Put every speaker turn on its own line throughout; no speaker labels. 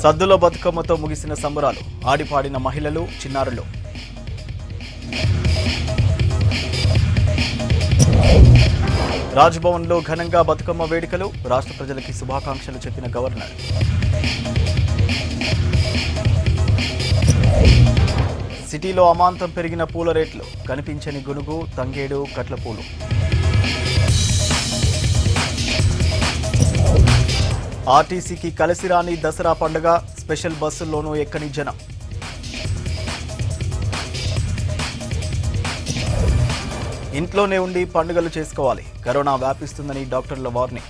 సద్దులో బతుకమ్మతో ముగిసిన సంబరాలు ఆడిపాడిన మహిళలు చిన్నారులు రాజ్భవన్లో ఘనంగా బతుకమ్మ వేడుకలు రాష్ట్ర ప్రజలకి శుభాకాంక్షలు చెప్పిన గవర్నర్ సిటీలో అమాంతం పెరిగిన పూల రేట్లు కనిపించని గునుగు తంగేడు కట్ల పూలు ఆర్టీసీకి కలిసి రాని దసరా పండుగ స్పెషల్ బస్సుల్లోనూ ఎక్కని జనం ఇంట్లోనే ఉండి పండుగలు చేసుకోవాలి కరోనా వ్యాపిస్తుందని డాక్టర్ల వార్నింగ్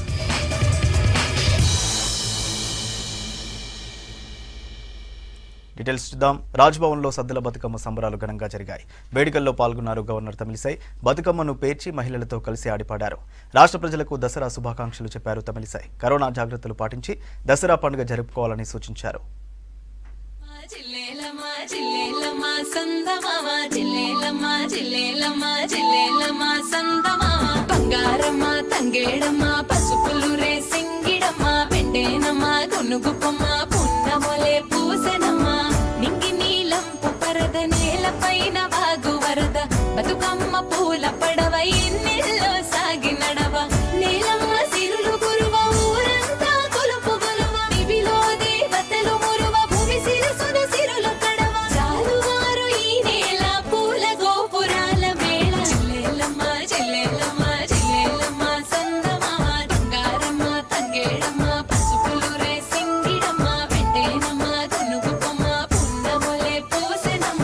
డీటెయిల్స్ చూద్దాం రాజ్భవన్లో సద్దుల బతుకమ్మ సంబరాలు ఘనంగా జరిగాయి వేడుకల్లో పాల్గొన్నారు గవర్నర్ తమిళిసై బతుకమ్మను పేర్చి మహిళలతో కలిసి ఆడిపాడారు రాష్ట్ర ప్రజలకు దసరా శుభాకాంక్షలు చెప్పారు తమిళిసై కరోనా జాగ్రత్తలు పాటించి దసరా పండుగ జరుపుకోవాలని సూచించారు
జిల్లేలమ్మ జిల్లేలమ్మ సందమామ జిల్లేలమ్మ జిల్లేలమ్మ జిల్లేలమ్మ సందమామ బంగారమ్మ తంగేడమ్మ పసుపులు రే సింగిడమ్మ వెండేనమ్మ గునుగుప్పమ్మ పున్నమొలే పూసెనమ్మ నింగి నీలంపు పరద నేలపైన వాగు వరద బతుకమ్మ పూల పడవ ఎన్నెల్లో సాగి నడవ నేలమ్మ సిరులు గురువ ఊరంతా కొలుపు గొలువ దివిలో దేవతలు మురువ భూమి శిరసున సిరులు కడవ జాలువారు ఈ నేల పూల గోపురాల మేళ జిల్లేలమ్మ జిల్లేలమ్మ జిల్లేలమ్మ సందమామ బంగారమ్మ తంగేడమ్మ పసుపులు రే సింగిడమ్మ వెంటేనమ్మ గునుగుప్పమ్మ పున్నమొలే పూసెనమ్మ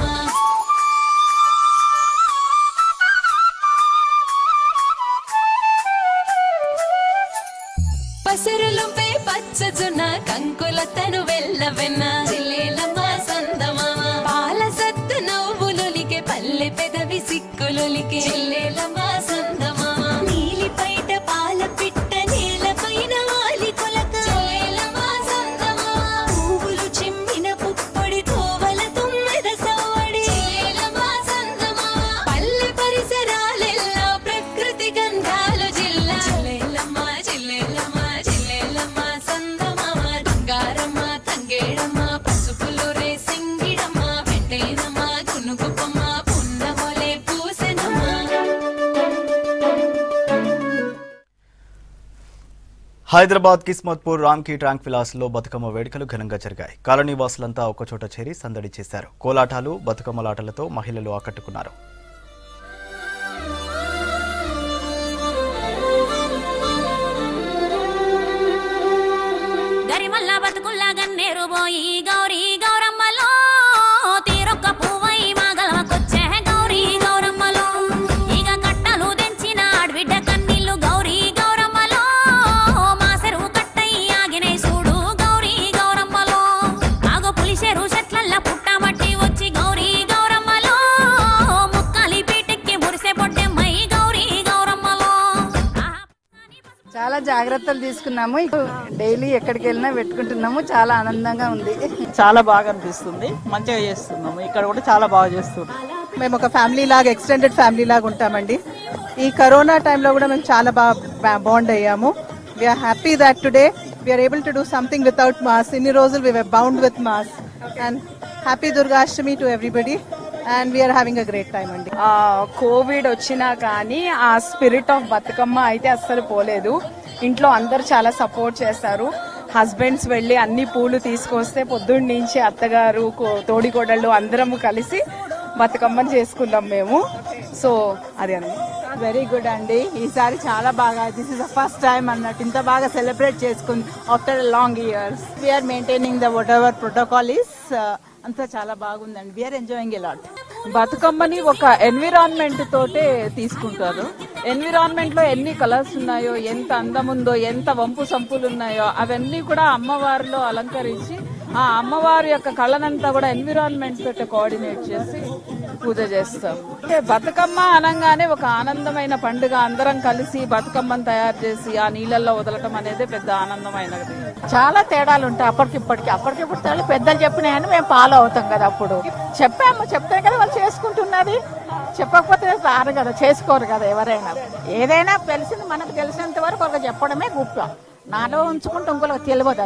పసరులుంపే పచ్చజున కంకులతను వెళ్ళవెన్న జిల్లేలమ్మ సందమామ పాల సత్తు నవ్వులొలికే పల్లె పెదవి సిక్కులొలికే జిల్లేలమ్మ సందమామ నీలి పైట పాల పిట్ట నేల పైన వాలి కొలక జిల్లేలమ్మ సందమామ పువ్వులు చిమ్మిన పుప్పొడి తోవల తుమ్మెద సవ్వడి జిల్లేలమ్మ సందమామ పల్లె పరిసరాలెల్లా ప్రకృతి గంధాలు జిల్లా జిల్లేలమ్మ జిల్లేలమ్మ జిల్లేలమ్మ సందమామ బంగారమ్మ తంగేడమ్మ పసుపులు రే సింగిడమ్మ వెంటేనమ్మ గునుగుప్పమ్మ పున్నమొలే పూసెనమ్మ
హైదరాబాద్ కిస్మత్పూర్ రామ్కి ట్రాంక్ విలాస్ లో బతుకమ్మ వేడుకలు ఘనంగా జరిగాయి కాలనీ వాసులంతా ఒకచోట చేరి సందడి చేశారు కోలాటాలు బతుకమ్మలాటలతో మహిళలు ఆకట్టుకున్నారు
గరిమల్ల బతుకుల్లా గన్నేరు పోయి గౌరీ గౌరమ్మలో తీరొక్క పువ్వై మాగలవకొచ్చే గౌరీ గౌరమ్మలో ఇక కట్టలు తెంచిన ఆడబిడ్డ కన్నీళ్లు గౌరీ గౌరమ్మలో మా చెరువు కట్టై ఆగినై చూడు గౌరీ గౌరమ్మలో ఆగో పులిసెరు చెట్లల్ల పుట్టమట్టి వచ్చి గౌరీ గౌరమ్మలో ముక్కాలి పీటెక్కి మురిసే పొట్టెమ్మై గౌరీ గౌరమ్మలో ఆహా.
చాలా జాగ్రత్తలు తీసుకున్నాము డైలీ ఎక్కడికి వెళ్ళినా పెట్టుకుంటున్నాము చాలా ఆనందంగా ఉంది
చాలా బాగా అనిపిస్తుంది మంచిగా చేస్తున్నాము ఇక్కడ కూడా చాలా బాగా చేస్తున్నాం
మేము ఒక ఫ్యామిలీ లాగా ఎక్స్టెండెడ్ ఫ్యామిలీ లాగా ఉంటామండి ఈ కరోనా టైంలో కూడా మేము చాలా బాగా బాండ్ అయ్యాము we are happy that today we are able to do something without mass ఇన్ని రోజులు we bound with mass and happy Durgashtami to everybody and we are having a great time అండి
ఆ, కోవిడ్ వచ్చినా కానీ ఆ స్పిరిట్ ఆఫ్ బతుకమ్మ అయితే అస్సలు పోలేదు ఇంట్లో అందరు చాలా సపోర్ట్ చేస్తారు హస్బెండ్స్ వెళ్ళి అన్ని పూలు తీసుకొస్తే పొద్దున్న నుంచి అత్తగారు కో- తోడికోడళ్ళు అందరము కలిసి బతుకమ్మని చేసుకున్నాం మేము సో అది అన్నది
వెరీ గుడ్ అండి ఈసారి చాలా బాగా this is the first time అన్నట్టు ఇంత బాగా సెలబ్రేట్ చేసుకుంది after long years we are maintaining the whatever protocol is అంతా చాలా బాగుందండి వీఆర్ ఎంజాయింగ్ లాట్
బతుకమ్మని ఒక ఎన్విరాన్మెంట్ తోటే తీసుకుంటారు ఎన్విరాన్మెంట్ లో ఎన్ని కలర్స్ ఉన్నాయో ఎంత అందం ఉందో ఎంత వంపు సంపులు ఉన్నాయో అవన్నీ కూడా అమ్మవారిలో అలంకరించి ఆ అమ్మవారి యొక్క కళనంతా కూడా ఎన్విరాన్మెంట్ తోటి కోఆర్డినేట్ చేసి పూజ చేస్తాం అంటే బతుకమ్మ అనగానే ఒక ఆనందమైన పండుగ అందరం కలిసి బతుకమ్మను తయారు చేసి ఆ నీళ్ళల్లో వదలటం అనేది పెద్ద ఆనందమైనది
చాలా తేడాలు ఉంటాయి అప్పటికిప్పటికి అప్పటికిప్పుడు తేడా పెద్దలు చెప్పినాయని మేము ఫాలో అవుతాం కదా అప్పుడు చెప్పాము చెప్తే కదా వాళ్ళు చేసుకుంటున్నది చెప్పకపోతే రారు కదా చేసుకోరు కదా ఎవరైనా ఏదైనా తెలిసింది మనకు తెలిసినంత వరకు ఒక చెప్పడమే గొప్ప నాలో ఉంచుకుంటే ఇంకోళ్ళకి తెలియదు అది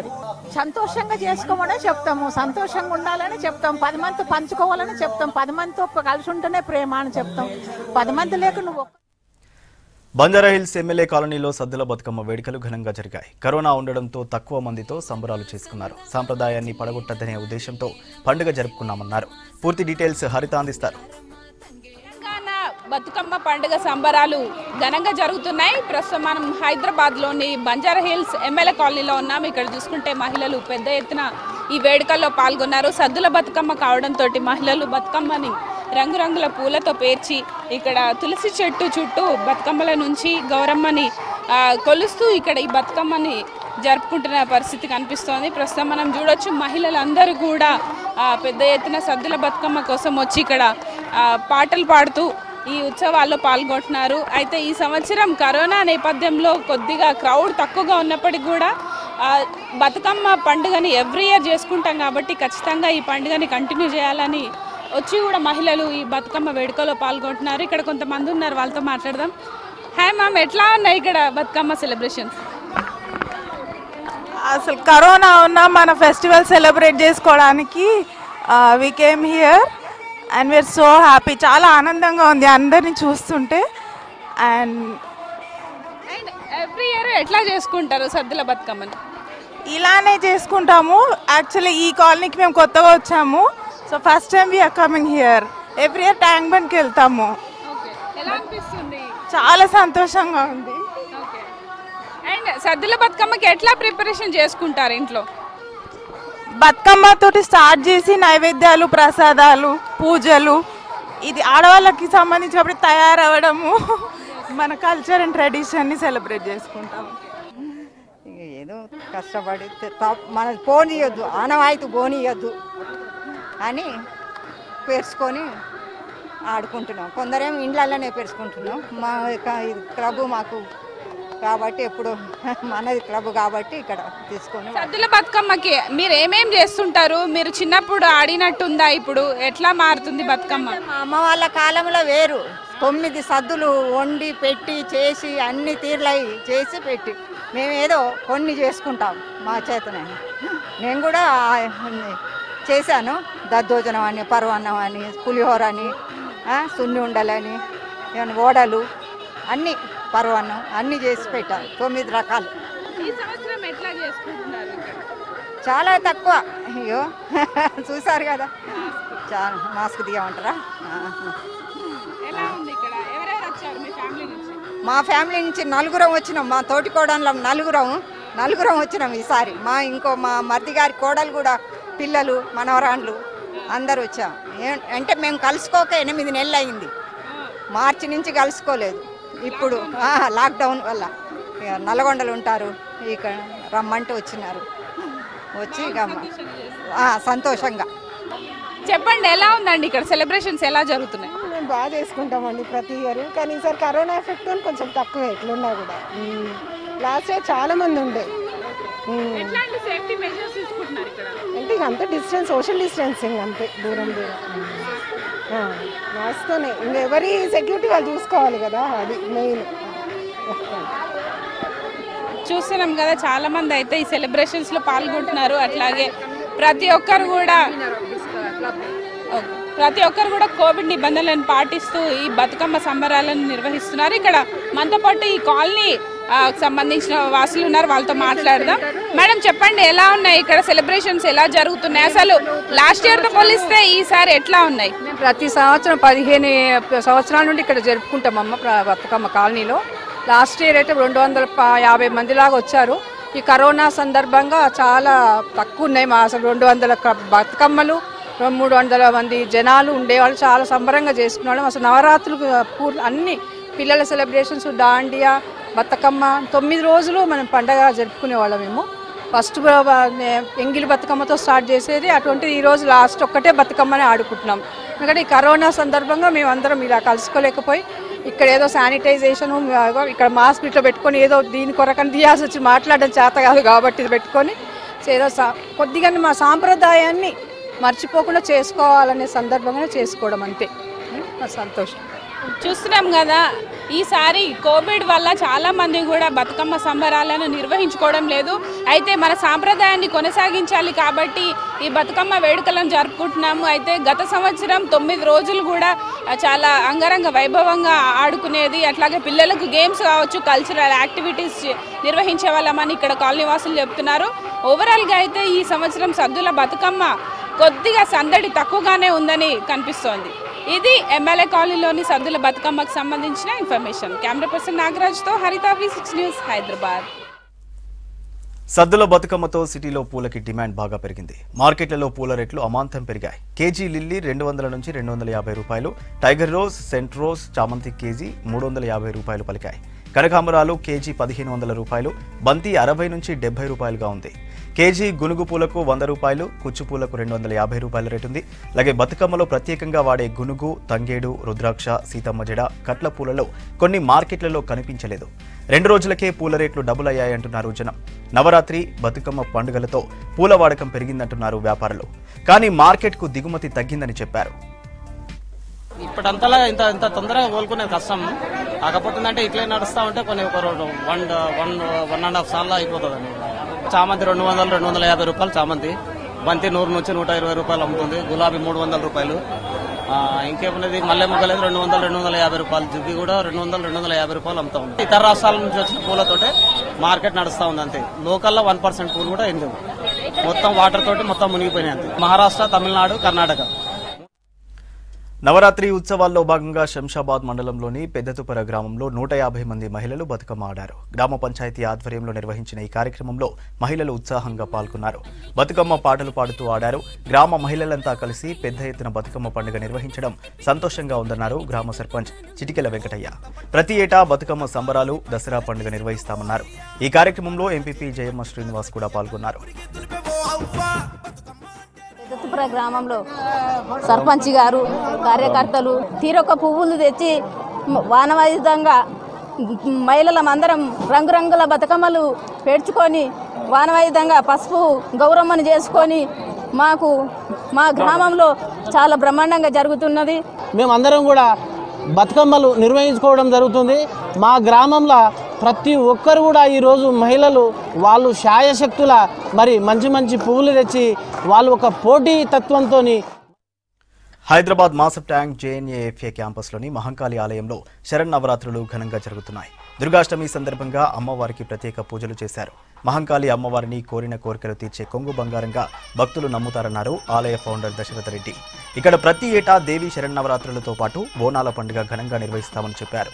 సంతోషంగా చేసుకోమని చెప్తాము సంతోషంగా ఉండాలని చెప్తాం పది మంది పంచుకోవాలని చెప్తాం పది మందితో కలిసి ఉంటేనే ప్రేమ అని చెప్తాం పది మంది లేక నువ్వు ఒక్క-
బంజారాహిల్స్ ఎమ్మెల్యే కాలనీలో సద్దుల బతుకమ్మ వేడుకలు ఘనంగా జరిగాయి కరోనా ఉండడంతో తక్కువ మందితో సంబరాలు చేసుకున్నారు సాంప్రదాయాన్ని పడగొట్టద్దనే ఉద్దేశంతో పండుగ జరుపుకున్నామన్నారు పూర్తి డీటెయిల్స్ హరిత అందిస్తారు
తెలంగాణ బతుకమ్మ పండుగ సంబరాలు ఘనంగా జరుగుతున్నాయి ప్రస్తుతం మనం హైదరాబాద్లోని బంజారా హిల్స్ ఎమ్మెల్యే కాలనీలో ఉన్నాం ఇక్కడ చూసుకుంటే మహిళలు పెద్ద ఎత్తున ఈ వేడుకల్లో పాల్గొన్నారు సద్దుల బతుకమ్మ కావడంతో మహిళలు బతుకమ్మని రంగురంగుల పూలతో పేర్చి ఇక్కడ తులసి చెట్టు చుట్టూ బతుకమ్మల నుంచి గౌరమ్మని ఆ, కొలుస్తూ ఇక్కడ ఈ బతుకమ్మని జరుపుకుంటున్న పరిస్థితి కనిపిస్తోంది ప్రస్తుతం మనం చూడొచ్చు మహిళలందరూ కూడా ఆ, పెద్ద ఎత్తున సద్దుల బతుకమ్మ కోసం వచ్చి ఇక్కడ ఆ, పాటలు పాడుతూ ఈ ఉత్సవాల్లో పాల్గొంటున్నారు అయితే ఈ సంవత్సరం కరోనా నేపథ్యంలో కొద్దిగా క్రౌడ్ తక్కువగా ఉన్నప్పటికీ కూడా ఆ, బతుకమ్మ పండుగని ఎవ్రీ ఇయర్ చేసుకుంటాం కాబట్టి ఖచ్చితంగా ఈ పండుగని కంటిన్యూ చేయాలని వచ్చి కూడా మహిళలు ఈ బతుకమ్మ వేడుకలో పాల్గొంటున్నారు ఇక్కడ కొంతమంది ఉన్నారు వాళ్ళతో మాట్లాడదాం హాయ్ మ్యామ్ ఎట్లా ఉన్నాయి ఇక్కడ బతుకమ్మ సెలబ్రేషన్స్
అసలు కరోనా ఉన్నా మన ఫెస్టివల్ సెలబ్రేట్ చేసుకోవడానికి we came here and we are so happy చాలా ఆనందంగా ఉంది అందరిని చూస్తుంటే అండ్
అండ్ ఎవ్రీ ఇయర్ ఎట్లా చేసుకుంటారు సద్దుల బతుకమ్మని
ఇలానే చేసుకుంటాము యాక్చువల్లీ ఈ కాలనీకి మేము కొత్తగా వచ్చాము so first time we are coming here every year tank బండ్కి వెళ్తాము
ఓకే ఎలా అనిపిస్తుంది
చాలా సంతోషంగా ఉంది
ఓకే అండ్ సద్దుల బతుకమ్మకి ఎట్లా ప్రిపరేషన్ చేసుకుంటారు ఇంట్లో
బతుకమ్మ తోటి స్టార్ట్ చేసి నైవేద్యాలు ప్రసాదాలు పూజలు ఇది ఆడవాళ్ళకి సంబంధించినప్పుడు తయారవ్వడము మన కల్చర్ అండ్ ట్రెడిషన్ని సెలబ్రేట్ చేసుకుంటాము
ఇక ఏదో కష్టపడి తె- త- మన పోనీయొద్దు ఆనవాయితీ పోనీయొద్దు అని పేర్చుకొని ఆడుకుంటున్నాం కొందరేమో ఇండ్లలోనే పేర్చుకుంటున్నాం మా యొక్క ఇది క్లబ్ మాకు కాబట్టి ఎప్పుడు మనది క్లబ్ కాబట్టి ఇక్కడ తీసుకొని
సద్దుల బతుకమ్మకి మీరు ఏమేం చేస్తుంటారు మీరు చిన్నప్పుడు ఆడినట్టుందా ఇప్పుడు ఎట్లా మారుతుంది బతుకమ్మ
మా అమ్మ వాళ్ళ కాలంలో వేరు తొమ్మిది సద్దులు వండి పెట్టి చేసి అన్ని తీర్లై చేసి పెట్టి మేమేదో కొన్ని చేసుకుంటాం మా చేతనే నేను కూడా ఆ, చేశాను దద్దోజనం అని పరవన్నం అని పులిహోర అని ఆ, సున్ని ఉండలని ఏమైనా ఓడలు అన్నీ పరవన్నం అన్నీ చేసి పెట్టాను తొమ్మిది రకాలు
ఈ సంవత్సరం ఎట్లా చేసుకుంటున్నారు ఇక్కడ?
చాలా తక్కువ అయ్యో చూసారు కదా చాలా మాస్క్ దిగమంటారా
ఎలా ఉంది ఇక్కడ ఎవరెవరు వచ్చారు మీ ఫ్యామిలీ నుంచి
మా ఫ్యామిలీ నుంచి నలుగురం వచ్చినాం మా తోటి కోడళ్ళం నలుగురం నలుగురం వచ్చినాం ఈసారి మా ఇంకో మా మరిది గారి కోడలు కూడా పిల్లలు మనవరాండ్లు అందరు వచ్చాం ఏ- అంటే మేము కలుసుకోక ఎనిమిది నెలలు అయింది మార్చి నుంచి కలుసుకోలేదు ఇప్పుడు ఆ, లాక్డౌన్ వల్ల ఇక నల్గొండలు ఉంటారు ఇక్కడ రమ్మంటే వచ్చినారు వచ్చి ఇక మ- ఆ, సంతోషంగా
చెప్పండి ఎలా ఉందండి ఇక్కడ సెలబ్రేషన్స్ ఎలా జరుగుతున్నాయి
మేము బాగా చేసుకుంటామండి ప్రతి ఇయర్ కానీ ఈసారి కరోనా ఎఫెక్ట్ అని కొంచెం తక్కువ ఎట్లున్నా కూడా లాస్ట్ ఇయర్ చాలా మంది ఉండే మ్మ్.
ఎట్లాంటి సేఫ్టీ మెజర్స్ తీసుకుంటున్నారు ఇక్కడ
అంటే ఇక అంతే డిస్టెన్స్ సోషల్ డిస్టెన్సింగ్ అంతే దూరం దూరం మాస్తోనే ఇంకా ఎవరి సెక్యూరిటీ వాళ్ళు చూసుకోవాలి కదా అది మెయిన్
చూస్తున్నాం కదా చాలా మంది అయితే ఈ సెలబ్రేషన్స్ లో పాల్గొంటున్నారు అట్లాగే ప్రతి ఒక్కరు కూడా ఓకే. ప్రతి ఒక్కరు కూడా కోవిడ్ నిబంధనలను పాటిస్తూ ఈ బతుకమ్మ సంబరాలను నిర్వహిస్తున్నారు ఇక్కడ మనతో పాటు ఈ కాలనీ ఆ, సంబంధించిన వాసులు ఉన్నారు వాళ్ళతో మాట్లాడదాం మేడం చెప్పండి ఎలా ఉన్నాయి ఇక్కడ సెలబ్రేషన్స్ ఎలా జరుగుతున్నాయి అసలు లాస్ట్ ఇయర్ తో పోలిస్తే ఈసారి ఎట్లా ఉన్నాయి
మేము ప్రతి సంవత్సరం పదిహేను సంవత్సరాల నుండి ఇక్కడ జరుపుకుంటామమ్మ ప్ర- బతుకమ్మ కాలనీలో లాస్ట్ ఇయర్ అయితే రెండు వందల ప- యాభై మంది లాగా వచ్చారు ఈ కరోనా సందర్భంగా చాలా తక్కువ ఉన్నాయి మా అసలు రెండు వందల క- బతుకమ్మలు రెండు మూడు వందల మంది జనాలు ఉండేవాళ్ళు చాలా సంబరంగా చేసుకునేవాళ్ళం అసలు నవరాత్రులు పూర్ అన్ని పిల్లల సెలబ్రేషన్స్ దాండియా బతుకమ్మ తొమ్మిది రోజులు మనం పండగ జరుపుకునేవాళ్ళం మేము ఫస్ట్ బ- బ- నే- ఎంగిలి బతుకమ్మతో స్టార్ట్ చేసేది అటువంటి ఈ రోజు లాస్ట్ ఒక్కటే బతుకమ్మని ఆడుకుంటున్నాం ఎందుకంటే ఈ కరోనా సందర్భంగా మేము అందరం ఇలా కలుసుకోలేకపోయి ఇక్కడ ఏదో శానిటైజేషన్ ఇక్కడ మాస్క్ ఇట్లా పెట్టుకొని ఏదో దీని కొరకని తీయాల్సి వచ్చి మాట్లాడడం చేత కాదు కాబట్టి ఇది పెట్టుకొని ఏదో సా- కొద్దిగా మా సాంప్రదాయాన్ని మర్చిపోకుండా చేసుకోవాలనే సందర్భంగా చేసుకోవడం అంతే మా సంతోషం
చూస్తున్నాం కదా
ఈసారి కోవిడ్ వల్ల చాలా మంది కూడా బతుకమ్మ సంబరాలను నిర్వహించుకోవడం లేదు అయితే మన సాంప్రదాయాన్ని కొనసాగించాలి కాబట్టి ఈ బతుకమ్మ వేడుకలను జరుపుకుంటున్నాము అయితే గత సంవత్సరం తొమ్మిది రోజులు కూడా ఆ, చాలా అంగరంగ వైభవంగా ఆడుకునేది అట్లాగే పిల్లలకు గేమ్స్ కావచ్చు కల్చరల్ యాక్టివిటీస్ నిర్వహించే వాళ్ళమని ఇక్కడ కాలనీ వాసులు చెప్తున్నారు ఓవరాల్గా అయితే ఈ సంవత్సరం సద్దుల బతుకమ్మ కొద్దిగా సందడి తక్కువగానే ఉందని కనిపిస్తోంది ఇది ఎమ్మెల్యే కాలనీలోని సద్దుల బతుకమ్మకు సంబంధించిన ఇన్ఫర్మేషన్ కెమెరా పర్సన్ నాగరాజ్తో Haritha V six news Hyderabad
సద్దుల బతుకమ్మతో సిటీలో పూలకి డిమాండ్ బాగా పెరిగింది మార్కెట్లలో పూల రేట్లు అమాంతం పెరిగాయి కేజీ లిల్లీ రెండు వందల నుంచి రెండు వందల యాభై రూపాయలు టైగర్ రోజ్ సెంట్ రోజ్ చామంతి కేజీ మూడు వందల యాభై రూపాయలు పలికాయి కనకాంబరాలు కేజీ పదిహేను వందల రూపాయలు బంతి అరవై నుంచి డెబ్బై రూపాయలుగా ఉంది కేజీ గునుగు పూలకు వంద రూపాయలు కుచ్చు పూలకు రెండు వందల యాభై రూపాయల రేటు ఉంది అలాగే బతుకమ్మలో ప్రత్యేకంగా వాడే గునుగు తంగేడు రుద్రాక్ష సీతమ్మ జడ కట్ల పూలలో కొన్ని మార్కెట్లలో కనిపించలేదు రెండు రోజులకే పూల రేట్లు డబుల్ అయ్యాయంటున్నారు జనం నవరాత్రి బతుకమ్మ పండుగలతో పూల వాడకం పెరిగిందంటున్నారు వ్యాపారులు కానీ మార్కెట్కు దిగుమతి తగ్గిందని చెప్పారు
ఇప్పుడంతలా ఇంత ఇంత తొందరగా కోలుకునేది కష్టం కాకపోతే ఏంటంటే ఇట్లే నడుస్తా ఉంటే కొన్ని ఒక రెండు one one one and half సార్లు అయిపోతుంది చామంతి రెండు వందలు రెండు వందల యాభై రూపాయలు చామంతి బంతి నూరు నుంచి నూట ఇరవై రూపాయలు అమ్ముతుంది గులాబీ మూడు వందల రూపాయలు ఆ, ఇంకేమున్నది మల్లె మొగ్గలేదు రెండు వందలు రెండు వందల యాభై రూపాయలు జుగ్గి కూడా రెండు వందలు రెండు వందల యాభై రూపాయలు అమ్ముతా ఉంది ఇతర రాష్ట్రాల నుంచి వచ్చిన పూలతోటే మార్కెట్ నడుస్తా ఉంది అంతే లోకల్లో వన్ పర్సెంట్ పూలు కూడా ఏం లేవు మొత్తం వాటర్ తోటి మొత్తం మునిగిపోయినాయి అంతే మహారాష్ట్ర తమిళనాడు కర్ణాటక
నవరాత్రి ఉత్సవాల్లో భాగంగా శంషాబాద్ మండలంలోని పెద్దతుపర గ్రామంలో నూట యాభై మంది మహిళలు బతుకమ్మ ఆడారు గ్రామ పంచాయతీ ఆధ్వర్యంలో నిర్వహించిన ఈ కార్యక్రమంలో మహిళలు ఉత్సాహంగా పాల్గొన్నారు బతుకమ్మ పాటలు పాడుతూ ఆడారు గ్రామ మహిళలంతా కలిసి పెద్ద ఎత్తున బతుకమ్మ పండుగ నిర్వహించడం సంతోషంగా ఉందన్నారు గ్రామ సర్పంచ్ చిటికెల వెంకటయ్య ప్రతి ఏటా బతుకమ్మ సంబరాలు దసరా పండుగ నిర్వహిస్తామన్నారు ఈ కార్యక్రమంలో ఎంపీపీ జయమ్మ శ్రీనివాస్ కూడా పాల్గొన్నారు
దత్తుపుర గ్రామంలో సర్పంచ్ గారు కార్యకర్తలు తీరొక్క పువ్వులు తెచ్చి మ- వానవాయుధంగా మహిళలం అందరం రంగురంగుల బతుకమ్మలు పేర్చుకొని వానవాయుధంగా పసుపు గౌరమ్మని చేసుకొని మాకు మా గ్రామంలో చాలా బ్రహ్మాండంగా జరుగుతున్నది
మేమందరం కూడా బతుకమ్మలు నిర్వహించుకోవడం జరుగుతుంది మా గ్రామంలో ప్రతి ఒక్కరు కూడా ఈరోజు మహిళలు వాళ్ళు శాయశక్తుల మరి మంచి మంచి పువ్వులు తెచ్చి వాళ్ళు ఒక పోటీ తత్వంతో
హైదరాబాద్ మాసప్ ట్యాంక్ జేఎన్ఏఎఫ్ఏ క్యాంపస్లోని మహంకాళి ఆలయంలో శరన్నవరాత్రులు ఘనంగా జరుగుతున్నాయి దుర్గాష్టమి సందర్భంగా అమ్మవారికి ప్రత్యేక పూజలు చేశారు మహంకాళి అమ్మవారిని కోరిన కోరికలు తీర్చే కొంగు బంగారంగా భక్తులు నమ్ముతారన్నారు ఆలయ ఫౌండర్ దశరథ రెడ్డి ఇక్కడ ప్రతి ఏటా దేవి శరన్నవరాత్రులతో పాటు బోనాల పండుగ ఘనంగా నిర్వహిస్తామని చెప్పారు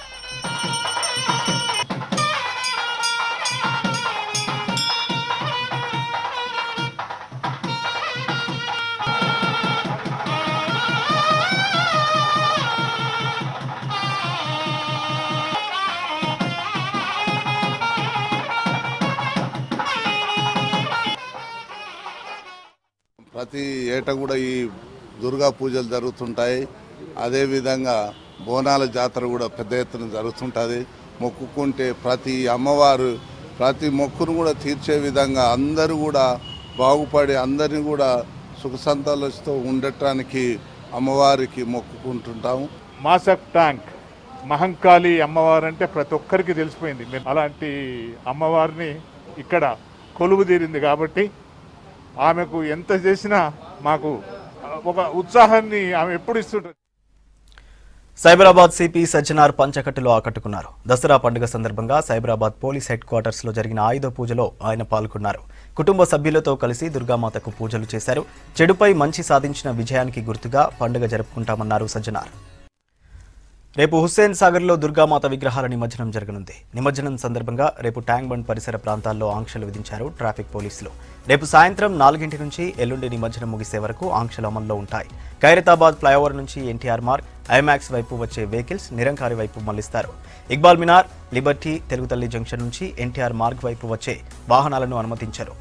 ప్రతి ఏటా కూడా ఈ దుర్గా పూజలు జరుగుతుంటాయి అదేవిధంగా బోనాల జాతర కూడా పెద్ద ఎత్తున జరుగుతుంటుంది మొక్కుకుంటే ప్రతి అమ్మవారు ప్రతి మొక్కును కూడా తీర్చే విధంగా అందరూ కూడా బాగుపడి అందరినీ కూడా సుఖ సంతాలతో ఉండటానికి అమ్మవారికి మొక్కుకుంటుంటాము
మాసప్ ట్యాంక్ మహంకాళి అమ్మవారు అంటే ప్రతి ఒక్కరికి తెలిసిపోయింది మేము అలాంటి అమ్మవారిని ఇక్కడ కొలువు తీరింది కాబట్టి ఆమెకు ఎంత చేసినా మాకు ఒక ఉత్సాహాన్ని ఆమె ఎప్పుడు ఇస్తుంటుంది
సైబరాబాద్ సిపి సజ్జనార్ పంచకట్టులో ఆకట్టుకున్నారు దసరా పండుగ సందర్భంగా సైబరాబాద్ పోలీస్ హెడ్ క్వార్టర్స్ లో జరిగిన ఆయుధ పూజలో ఆయన పాల్గొన్నారు కుటుంబ సభ్యులతో కలిసి దుర్గామాతకు పూజలు చేశారు చెడుపై మంచి సాధించిన విజయానికి గుర్తుగా పండుగ జరుపుకుంటామన్నారు సజ్జనార్ రేపు హుస్సేన్ సాగర్లో దుర్గామాత విగ్రహాల నిమజ్జనం జరగనుంది నిమజ్జనం సందర్భంగా రేపు ట్యాంక్ బండ్ పరిసర ప్రాంతాల్లో ఆంక్షలు విధించారు ట్రాఫిక్ పోలీసులు రేపు సాయంత్రం నాలుగింటి నుంచి ఎల్లుండి నిమజ్జనం ముగిసే వరకు ఆంక్షలు అమల్లో ఉంటాయి ఖైరతాబాద్ ఫ్లైఓవర్ నుంచి ఎన్టీఆర్ మార్గ్ ఐమాక్స్ వైపు వచ్చే వెహికల్స్ నిరంకారి వైపు మళ్లిస్తారు ఇక్బాల్ మినార్ లిబర్టీ తెలుగుతల్లి జంక్షన్ నుంచి ఎన్టీఆర్ మార్గ్ వైపు వచ్చే వాహనాలను అనుమతించరు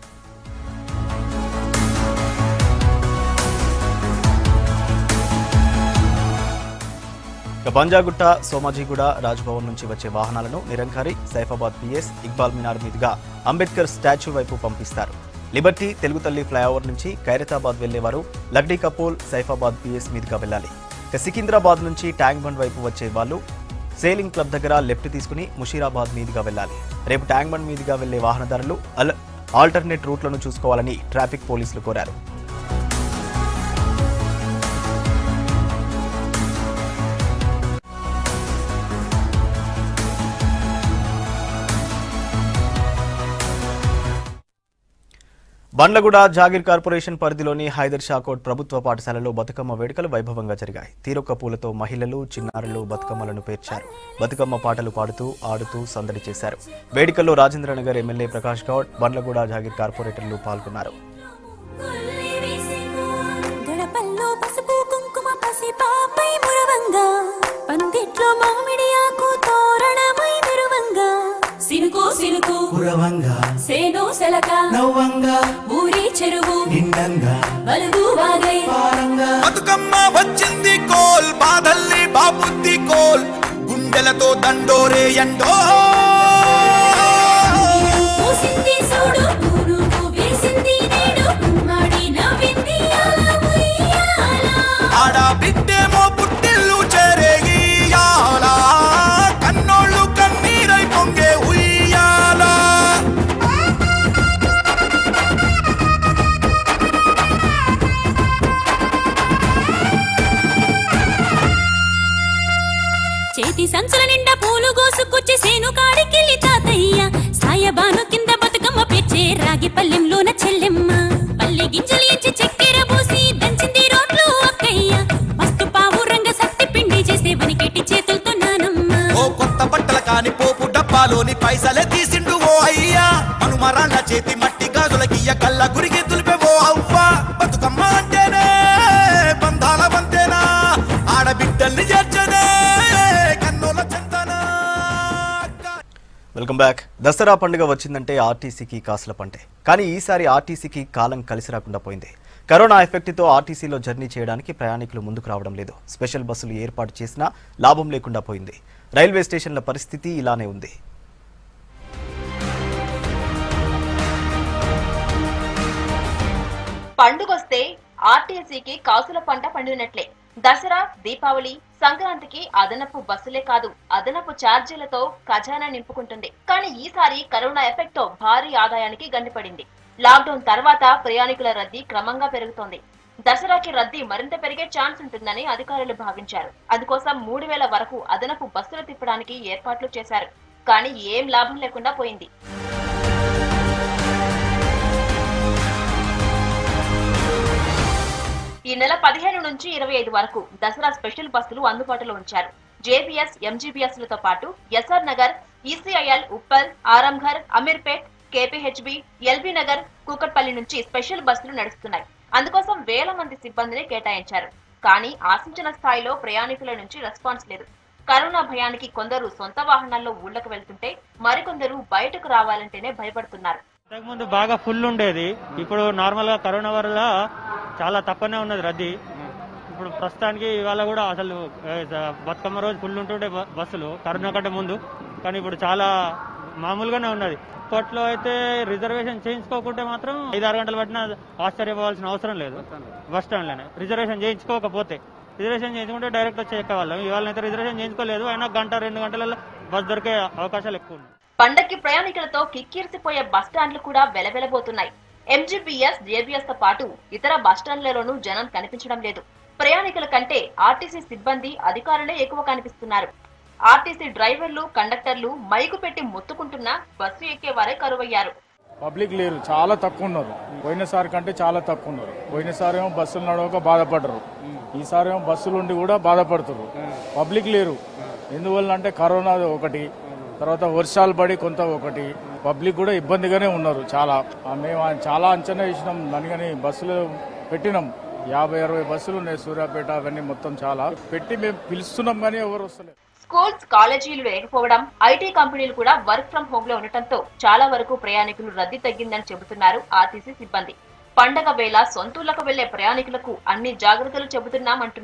ఇక పంజాగుట్ట సోమాజిగూడ రాజ్భవన్ నుంచి వచ్చే వాహనాలను నిరంకారి సైఫాబాద్ పిఎస్ ఇక్బాల్ మినార్ మీదుగా అంబేద్కర్ స్టాచ్యూ వైపు పంపిస్తారు లిబర్టీ తెలుగుతల్లి ఫ్లైఓవర్ నుంచి ఖైరతాబాద్ వెళ్లేవారు లగ్డీ కపూల్ సైఫాబాద్ పిఎస్ మీదుగా వెళ్ళాలి ఇక సికింద్రాబాద్ నుంచి ట్యాంక్ బండ్ వైపు వచ్చే వాళ్ళు సేలింగ్ క్లబ్ దగ్గర లెఫ్ట్ తీసుకుని ముషీరాబాద్ మీదుగా వెళ్ళాలి రేపు ట్యాంక్ బండ్ మీదుగా వెళ్లే వాహనదారులు అల్ ఆల్టర్నేట్ రూట్లను చూసుకోవాలని ట్రాఫిక్ పోలీసులు కోరారు బండ్లగూడ జాగీర్ కార్పొరేషన్ పరిధిలోని హైదర్ షాకోట్ ప్రభుత్వ పాఠశాలలో బతుకమ్మ వేడుకలు వైభవంగా జరిగాయి తీరొక్క పూలతో మహిళలు చిన్నారులు బతుకమ్మలను పేర్చారు బతుకమ్మ పాటలు పాడుతూ ఆడుతూ సందడి చేశారు వేడుకల్లో రాజేంద్రనగర్ ఎమ్మెల్యే ప్రకాష్ గౌడ్ బండ్లగూడ జాగీర్ కార్పొరేటర్లు పాల్గొన్నారు
గడపల్లో పసుపు కుంకుమ పసి పాపై మురవంగా పందిట్లో మామిడి ఆకు తోరణమై మెరువంగా సినుకు సినుకు
కురవంగా
సేను సెలక
నవ్వంగా
ఊరి చెరువు
నిండంగా
బలుగు వాగై
బతుకమ్మ వచ్చింది కోల్ బాధల్ని బాబుద్ది కోల్ గుండెలతో దండోరే ఎండో
పూసింది చూడు పూనుకు వేసింది నేడు గుమ్మడి నవ్వింది అల ఉయ్యాల.
ఆడ బిడ్డేమో పుట్టిల్లు చేరే ఇయ్యాల కన్నోళ్ళు కన్నీరై పొంగే ఉయ్యాల
చేతి సంచుల నిండా పూలు గోసుకొచ్చి సేను కాడికెళ్ళి తాతయ్య సాయబాను కింద బతుకమ్మ పేర్చే రాగి పల్లెంలోన చెల్లెమ్మ పల్లె గింజలు ఎంచి చక్కెర పోసి దంచింది రోడ్లు అక్కయ్య మస్తు పావు రంగ సత్తి పిండి చేసే వనికెట్టి చేతులతో నానమ్మ
ఓ కొత్త బట్టల కాని పోపు డబ్బాలోని పైసలే తీసిండు ఓ అయ్యా మనుమరాళ్ళ చేతి మట్టి గాజులకియ్య కళ్ళ గురిగి తులిపే ఓ అవ్వ బతుకమ్మ అంటేనే బంధాల వంతేనా ఆడబిడ్డల్ని చేర్చనే కన్నుల చెంతనా
వెల్కమ్ బ్యాక్ దసరా పండుగ వచ్చిందంటే ఆర్టీసీకి కాసుల పంటే కానీ ఈసారి ఆర్టీసీకి కాలం కలిసి రాకుండా పోయింది కరోనా ఎఫెక్ట్తో ఆర్టీసీలో జర్నీ చేయడానికి ప్రయాణికులు ముందుకు రావడం లేదు స్పెషల్ బస్సులు ఏర్పాటు చేసినా లాభం లేకుండా పోయింది రైల్వే స్టేషన్ల పరిస్థితి ఇలానే ఉంది
పండుగొస్తే ఆర్టీసీకి కాసుల పంట పండినట్లే దసరా దీపావళి సంక్రాంతికి అదనపు బస్సులే కాదు అదనపు ఛార్జీలతో ఖజానా నింపుకుంటుంది కానీ ఈసారి కరోనా ఎఫెక్ట్ తో భారీ ఆదాయానికి గండిపడింది లాక్డౌన్ తర్వాత ప్రయాణికుల రద్దీ క్రమంగా పెరుగుతోంది దసరాకి రద్దీ మరింత పెరిగే ఛాన్స్ ఉంటుందని అధికారులు భావించారు అందుకోసం మూడు వేల వరకు అదనపు బస్సులు తిప్పడానికి ఏర్పాట్లు చేశారు కానీ ఏం లాభం లేకుండా పోయింది ఈ నెల పదిహేను నుంచి ఇరవై ఐదు వరకు దసరా స్పెషల్ బస్సులు అందుబాటులో ఉంచారు జేబీఎస్ ఎంజీబీఎస్ లతో పాటు SR Nagar ECIL Uppal Aramghar Ameerpet KPHB LB Nagar Kukatpally నుంచి స్పెషల్ బస్సులు నడుస్తున్నాయి అందుకోసం వేల మంది సిబ్బందిని కేటాయించారు కానీ ఆశించిన స్థాయిలో ప్రయాణికుల నుంచి రెస్పాన్స్ లేదు కరోనా భయానికి కొందరు సొంత వాహనాల్లో ఊళ్ళకు వెళ్తుంటే మరికొందరు బయటకు రావాలంటేనే భయపడుతున్నారు
ముందు బాగా ఫుల్ ఉండేది ఇప్పుడు నార్మల్ గా కరోనా వల్ల చాలా తక్కువనే ఉన్నది రద్దీ ఇప్పుడు ప్రస్తుతానికి ఇవాళ కూడా అసలు ఏ, స- బతుకమ్మ రోజు ఫుల్ ఉంటుండే బ- బస్సులు కరోనా కంటే ముందు కానీ ఇప్పుడు చాలా మామూలుగానే ఉన్నది ఇప్పట్లో అయితే రిజర్వేషన్ చేయించుకోకుంటే మాత్రం ఐదు ఆరు గంటలు పట్టినా ఆశ్చర్యపోవాల్సిన అవసరం లేదు బస్ స్టాండ్లోనే రిజర్వేషన్ చేయించుకోకపోతే రిజర్వేషన్ చేయించుకుంటే డైరెక్ట్ వచ్చి ఎక్కవాళ్ళం ఇవాళ అయితే రిజర్వేషన్ చేయించుకోలేదు అయినా గంట రెండు గంటలలో బస్ దొరికే అవకాశాలు ఎక్కువ ఉన్నాయి
పండక్కి ప్రయాణికులతో కిక్కిరిసిపోయే బస్టాండ్లు కూడా వెలవెలబోతున్నాయి ఎంజీబీఎస్ జేబీఎస్ తో పాటు ఇతర బస్టాండ్లలోనూ జనం కనిపించడం లేదు ప్రయాణికుల కంటే ఆర్టీసీ సిబ్బంది అధికారులే ఎక్కువ కనిపిస్తున్నారు ఆర్టీసీ డ్రైవర్లు కండక్టర్లు మైకు పెట్టి మొత్తుకుంటున్నా బస్సు ఎక్కేవారే కరువయ్యారు
పబ్లిక్ లేరు చాలా తక్కువ ఉన్నారు పోయినసారి కంటే చాలా తక్కువ ఉన్నారు పోయినసారి ఏమో బస్సులు నడవక బాధపడరు ఈసారి ఏమో బస్సులు ఉండి కూడా బాధపడుతున్నారు పబ్లిక్ లేరు ఎందువల్ల అంటే కరోనా ఒకటి తర్వాత వర్షాలు పడి కొంత ఒకటి పబ్లిక్ కూడా ఇబ్బందిగానే ఉన్నారు చాలా ఆ, మేము ఆ చాలా అంచనా వేసినాం దానికని బస్సులు పెట్టినాం యాభై అరవై బస్సులు ఉన్నాయి సూర్యాపేట అవన్నీ మొత్తం చాలా పెట్టి మేము పిలుస్తున్నాం కానీ ఎవరు వస్తలేరు
స్కూల్స్ కాలేజీలు లేకపోవడం ఐటీ కంపెనీలు కూడా వర్క్ ఫ్రం హోమ్ లో ఉండటంతో చాలా వరకు ప్రయాణికులు రద్దీ తగ్గిందని చెబుతున్నారు ఆర్టీసీ సిబ్బంది పండగ వేళ సొంతూళ్లకు వెళ్లే ప్రయాణికులకు అన్ని జాగ్రత్తలు చెబుతున్నామంటున్నారు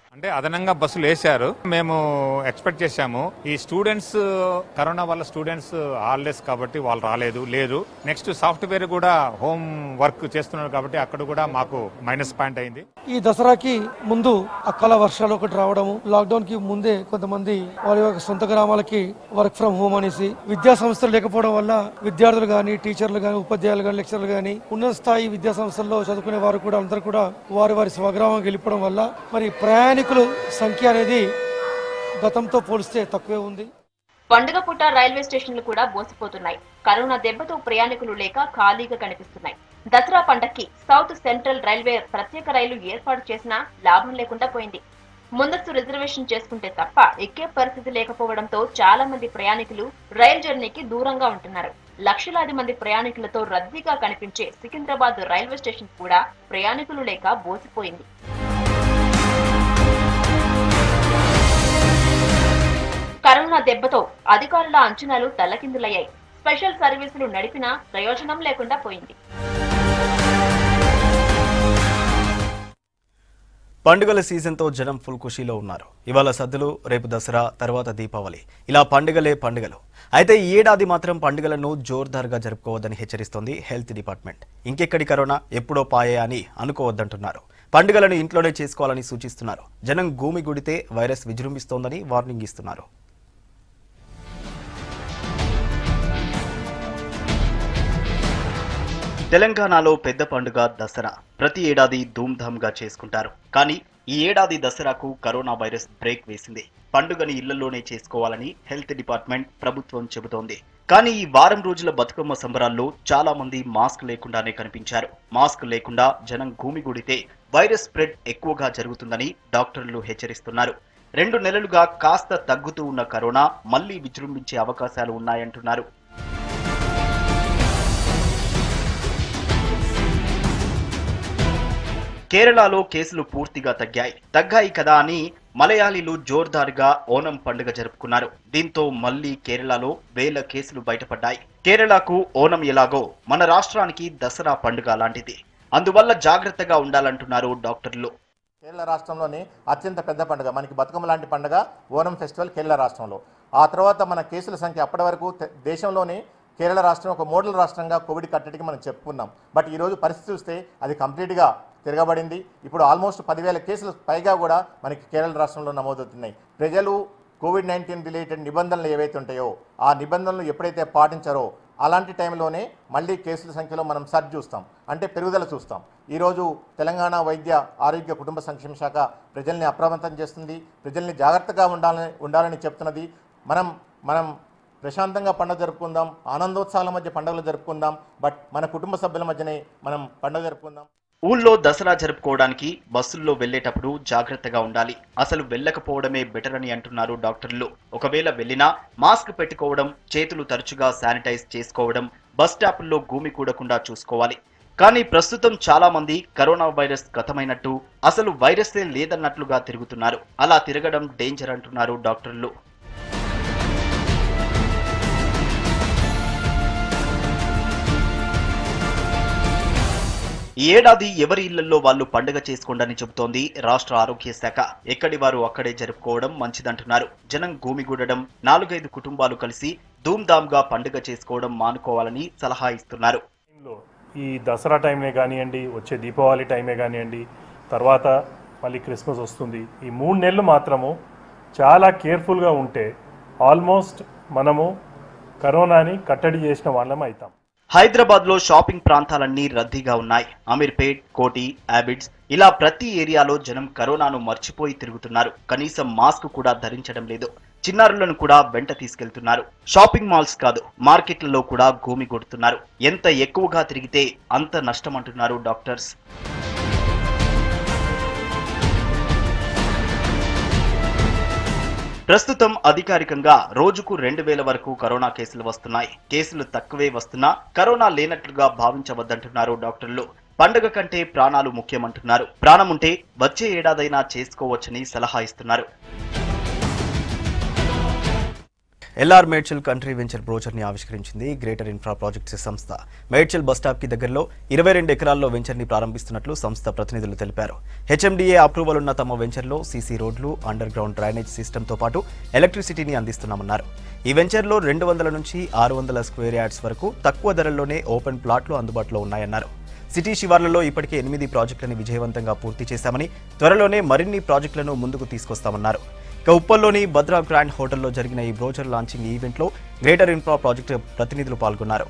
అంటే అదనంగా బస్సులు వేశారు మేము ఎక్స్పెక్ట్ చేశాము ఈ స్టూడెంట్స్ కరోనా వల్ల స్టూడెంట్స్ హాలిడేస్ కాబట్టి వాళ్ళు రాలేదు లేదు నెక్స్ట్ సాఫ్ట్వేర్ కూడా హోమ్ వర్క్ చేస్తున్నారు కాబట్టి అక్కడ కూడా మాకు మైనస్ పాయింట్ అయింది
ఈ దసరాకి ముందు అకాల వర్షాలు ఒకటి రావడము లాక్డౌన్ కి ముందే కొంతమంది వారి యొక్క సొంత గ్రామాలకి వర్క్ ఫ్రం హోమ్ అనేసి విద్యా సంస్థలు లేకపోవడం వల్ల విద్యార్థులు కానీ టీచర్లు కానీ ఉపాధ్యాయులు కానీ లెక్చర్లు కానీ ఉన్నత స్థాయి విద్యా సంస్థల్లో చదువుకునే వారు కూడా అందరూ కూడా వారి వారి స్వగ్రామం వెళ్ళిపోవడం వల్ల మరి ప్రయాణికుల సంఖ్య అనేది గతంతో పోలిస్తే తక్కువే ఉంది
పండుగ పూట రైల్వే స్టేషన్లు కూడా బోసిపోతున్నాయి కరోనా దెబ్బతో ప్రయాణికులు లేక ఖాళీగా కనిపిస్తున్నాయి దసరా పండక్కి సౌత్ సెంట్రల్ రైల్వే ప్రత్యేక రైలు ఏర్పాటు చేసినా లాభం లేకుండా పోయింది ముందస్తు రిజర్వేషన్ చేసుకుంటే తప్ప ఎక్కే పరిస్థితి లేకపోవడంతో చాలా మంది ప్రయాణికులు రైల్ జర్నీకి దూరంగా ఉంటున్నారు లక్షలాది మంది ప్రయాణికులతో రద్దీగా కనిపించే సికింద్రాబాద్ రైల్వే స్టేషన్ కూడా ప్రయాణికులు లేక బోసిపోయింది కరోనా దెబ్బతో అధికారుల అంచనాలు తల్లకిందులయ్యాయి స్పెషల్ సర్వీసులు నడిపినా ప్రయోజనం లేకుండా పోయింది
పండుగల సీజన్తో జనం ఫుల్ ఖుషీలో ఉన్నారు ఇవాళ సద్దులు రేపు దసరా తర్వాత దీపావళి ఇలా పండుగలే పండుగలు అయితే ఈ ఏడాది మాత్రం పండుగలను జోర్దార్గా జరుపుకోవద్దని హెచ్చరిస్తోంది హెల్త్ డిపార్ట్మెంట్ ఇంకెక్కడి కరోనా ఎప్పుడో పాయే అని అనుకోవద్దంటున్నారు పండుగలను ఇంట్లోనే చేసుకోవాలని సూచిస్తున్నారు జనం గూమి గుడితే వైరస్ విజృంభిస్తోందని వార్నింగ్ ఇస్తున్నారు తెలంగాణలో పెద్ద పండుగ దసరా ప్రతి ఏడాది ధూమ్ధామ్గా చేసుకుంటారు కానీ ఈ ఏడాది దసరాకు కరోనా వైరస్ బ్రేక్ వేసింది పండుగని ఇళ్లలోనే చేసుకోవాలని హెల్త్ డిపార్ట్మెంట్ ప్రభుత్వం చెబుతోంది కానీ ఈ వారం రోజుల బతుకమ్మ సంబరాల్లో చాలా మంది మాస్క్ లేకుండానే కనిపించారు మాస్క్ లేకుండా జనం గుమిగూడితే వైరస్ స్ప్రెడ్ ఎక్కువగా జరుగుతుందని డాక్టర్లు హెచ్చరిస్తున్నారు రెండు నెలలుగా కాస్త తగ్గుతూ ఉన్న కరోనా మళ్లీ విజృంభించే అవకాశాలు ఉన్నాయంటున్నారు కేరళలో కేసులు పూర్తిగా తగ్గాయి తగ్గాయి కదా అని మలయాళీలు జోర్దార్గా ఓనం పండుగ జరుపుకున్నారు దీంతో మళ్లీ కేరళలో వేల కేసులు బయటపడ్డాయి కేరళకు ఓనం ఎలాగో మన రాష్ట్రానికి దసరా పండుగ లాంటిది అందువల్ల జాగ్రత్తగా ఉండాలంటున్నారు డాక్టర్లు
కేరళ రాష్ట్రంలోని అత్యంత పెద్ద పండుగ మనకి బతుకమ్మ లాంటి పండుగ ఓనం ఫెస్టివల్ కేరళ రాష్ట్రంలో ఆ తర్వాత మన కేసుల సంఖ్య అప్పటి వరకు తె- దేశంలోనే కేరళ రాష్ట్రం ఒక మోడల్ రాష్ట్రంగా కోవిడ్ కట్టడికి మనం చెప్పుకున్నాం బట్ ఈరోజు పరిస్థితి చూస్తే అది కంప్లీట్గా తిరగబడింది ఇప్పుడు ఆల్మోస్ట్ పదివేల కేసులు పైగా కూడా మనకి కేరళ రాష్ట్రంలో నమోదవుతున్నాయి ప్రజలు కోవిడ్ నైన్టీన్ రిలేటెడ్ నిబంధనలు ఏవైతే ఉంటాయో ఆ నిబంధనలు ఎప్పుడైతే పాటించారో అలాంటి టైంలోనే మళ్ళీ కేసుల సంఖ్యలో మనం సర్జ్ చూస్తాం అంటే పెరుగుదల చూస్తాం ఈరోజు తెలంగాణ వైద్య ఆరోగ్య కుటుంబ సంక్షేమ శాఖ ప్రజల్ని అప్రమత్తం చేస్తుంది ప్రజల్ని జాగ్రత్తగా ఉండాలని ఉండాలని చెప్తున్నది మనం మనం ప్రశాంతంగా పండుగ జరుపుకుందాం ఆనందోత్సవాల మధ్య పండుగలు జరుపుకుందాం బట్ మన కుటుంబ సభ్యుల మధ్యనే మనం పండుగ జరుపుకుందాం
ఊళ్ళో దసరా జరుపుకోవడానికి బస్సుల్లో వెళ్లేటప్పుడు జాగ్రత్తగా ఉండాలి అసలు వెళ్ళకపోవడమే బెటర్ అని అంటున్నారు డాక్టర్లు ఒకవేళ వెళ్ళినా మాస్క్ పెట్టుకోవడం చేతులు తరచుగా శానిటైజ్ చేసుకోవడం బస్ స్టాపుల్లో భూమి కూడకుండా చూసుకోవాలి కానీ ప్రస్తుతం చాలా మంది కరోనా వైరస్ గతమైనట్టు అసలు వైరసే లేదన్నట్లుగా తిరుగుతున్నారు అలా తిరగడం డేంజర్ అంటున్నారు డాక్టర్లు ఈ ఏడాది ఎవరి ఇళ్లలో వాళ్ళు పండుగ చేసుకోండని చెబుతోంది రాష్ట్ర ఆరోగ్య శాఖ ఎక్కడి వారు అక్కడే జరుపుకోవడం మంచిదంటున్నారు జనం గూమిగూడడం నాలుగైదు కుటుంబాలు కలిసి ధూమ్ధామ్గా పండుగ చేసుకోవడం మానుకోవాలని సలహా ఇస్తున్నారు
ఈ దసరా టైమే కానివ్వండి వచ్చే దీపావళి టైమే కానివ్వండి తర్వాత మళ్ళీ క్రిస్మస్ వస్తుంది ఈ మూడు నెలలు మాత్రము చాలా కేర్ఫుల్గా ఉంటే ఆల్మోస్ట్ మనము కరోనాని కట్టడి చేసిన వాళ్ళం అవుతాం
హైదరాబాద్ లో షాపింగ్ ప్రాంతాలన్నీ రద్దీగా ఉన్నాయి అమీర్పేట్ కోటి హ్యాబిట్స్ ఇలా ప్రతి ఏరియాలో జనం కరోనాను మర్చిపోయి తిరుగుతున్నారు కనీసం మాస్క్ కూడా ధరించడం లేదు చిన్నారులను కూడా వెంట తీసుకెళ్తున్నారు షాపింగ్ మాల్స్ కాదు మార్కెట్లలో కూడా గూమి కొడుతున్నారు ఎంత ఎక్కువగా తిరిగితే అంత నష్టం అంటున్నారు డాక్టర్స్ ప్రస్తుతం అధికారికంగా రోజుకు రెండు వేల వరకు కరోనా కేసులు వస్తున్నాయి కేసులు తక్కువే వస్తున్నా కరోనా లేనట్లుగా భావించవద్దంటున్నారు డాక్టర్లు పండుగ కంటే ప్రాణాలు ముఖ్యమంటున్నారు ప్రాణం ఉంటే వచ్చే ఏడాదైనా చేసుకోవచ్చని సలహా ఇస్తున్నారు ఎల్ఆర్ మేడ్చల్ కంట్రీ వెంచర్ బ్రోచర్ని ఆవిష్కరించింది గ్రేటర్ ఇన్ఫ్రా ప్రాజెక్ట్స్ సంస్థ మేడ్చల్ బస్టాప్కి దగ్గరలో ఇరవై రెండు ఎకరాల్లో వెంచర్ని ప్రారంభిస్తున్నట్లు సంస్థ ప్రతినిధులు తెలిపారు హెచ్ఎండిఏ అప్రూవల్ ఉన్న తమ వెంచర్లో సీసీ రోడ్లు అండర్ గ్రౌండ్ డ్రైనేజ్ సిస్టమ్తో పాటు ఎలక్ట్రిసిటీని అందిస్తున్నామన్నారు ఈ వెంచర్లో రెండు వందల నుంచి ఆరు వందల స్క్వేర్ యార్డ్స్ వరకు తక్కువ ధరల్లోనే ఓపెన్ ప్లాట్లు అందుబాటులో ఉన్నాయన్నారు సిటీ శివార్లలో ఇప్పటికే ఎనిమిది ప్రాజెక్టులను విజయవంతంగా పూర్తి చేశామని త్వరలోనే మరిన్ని ప్రాజెక్టులను ముందుకు తీసుకొస్తామన్నారు ఇక ఉప్పల్లోని భద్రా గ్రాండ్ హోటల్లో జరిగిన ఈ బ్రోచర్ లాంచింగ్ ఈవెంట్లో గ్రేటర్ ఇన్ఫ్రా ప్రాజెక్టు ప్రతినిధులు పాల్గొన్నారు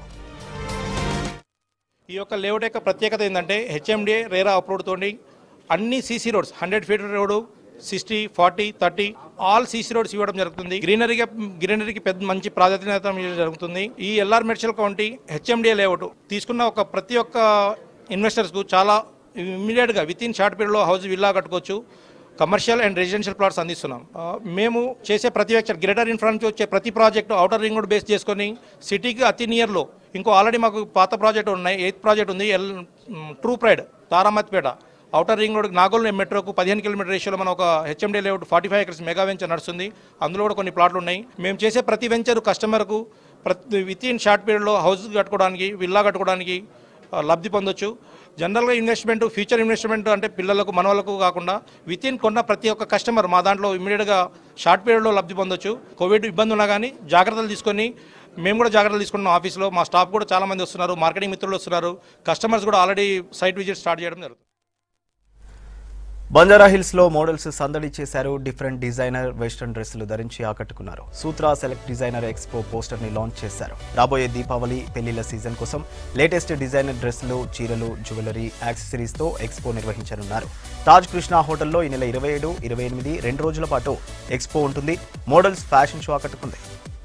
ఈ యొక్క లేఅవుట్ యొక్క ప్రత్యేకత ఏంటంటే హెచ్ఎండిఏ రేరా అప్రూవ్డ్ తోటి అన్ని CC roads hundred feet road sixty forty thirty all CC roads ఇవ్వడం జరుగుతుంది గ్రీనరీగా గ్రీనరీకి పెద్ద మంచి ప్రాధాన్యత ఇవ్వడం జరుగుతుంది ఈ LR Medchal county HMDA layout తీసుకున్న ఒక ప్రతి ఒక్క ఇన్వెస్టర్స్కు చాలా ఇమీడియట్గా విత్ ఇన్ షార్ట్ పీరియడ్లో హౌస్ విల్లా కట్టుకోవచ్చు కమర్షియల్ అండ్ రెసిడెన్షియల్ ప్లాట్స్ అందిస్తున్నాం ఆ, మేము చేసే ప్రతి వెక్చర్ గ్రేటర్ ఇన్ఫ్రా నుంచి వచ్చే ప్రతి project outer ring road base చేసుకొని సిటీకి అతి నియర్లో ఇంకో ఆల్రెడీ మాకు పాత ప్రాజెక్ట్ ఉన్నాయి ఎయిత్ ప్రాజెక్ట్ ఉంది L true pride Taramatipet outer ring road Nagole మెట్రోకు పదిహేను కిలోమీటర్ రేషియోలో మన ఒక HMD layout forty five acres mega venture నడుస్తుంది అందులో కూడా కొన్ని ప్లాట్లు ఉన్నాయి మేము చేసే ప్రతి వెంచర్ కస్టమర్కు ప్రతి విత్ ఇన్ షార్ట్ పీరియడ్లో హౌస్ కట్టుకోవడానికి విల్లా కట్టుకోవడానికి ఆ, లబ్ధి పొందొచ్చు జనరల్గా ఇన్వెస్ట్మెంట్ ఫ్యూచర్ ఇన్వెస్ట్మెంట్ అంటే పిల్లలకు మనవలకు కాకుండా విత్ ఇన్ కొన్న ప్రతి ఒక్క కస్టమర్ మా దాంట్లో ఇమీడియట్గా షార్ట్ పీరియడ్లో లబ్ధి పొందొచ్చు కోవిడ్ ఇబ్బంది ఉన్నా కానీ జాగ్రత్తలు తీసుకొని మేము కూడా జాగ్రత్తలు తీసుకున్నాం ఆఫీస్లో మా స్టాఫ్ కూడా చాలా మంది వస్తున్నారు మార్కెటింగ్ మిత్రులు వస్తున్నారు కస్టమర్స్ కూడా ఆల్రెడీ సైట్ విజిట్ స్టార్ట్ చేయడం జరుగుతుంది
బంజారా హిల్స్ లో మోడల్స్ సందడి చేశారు డిఫరెంట్ డిజైనర్ వెస్ట్రన్ డ్రెస్సులు ధరించి ఆకట్టుకున్నారు Sutra select designer expo poster ని లాంచ్ చేశారు రాబోయే దీపావళి పెళ్లిళ్ల సీజన్ కోసం లేటెస్ట్ డిజైనర్ డ్రెస్సులు చీరలు జ్యువెలరీ యాక్సెసరీస్ తో ఎక్స్పో నిర్వహించనున్నారు తాజ్ కృష్ణ హోటల్లో ఈ నెల ఇరవై ఏడు ఇరవై ఎనిమిది రెండు రోజుల పాటు ఎక్స్పో ఉంటుంది మోడల్స్ ఫ్యాషన్ షో ఆకట్టుకుంది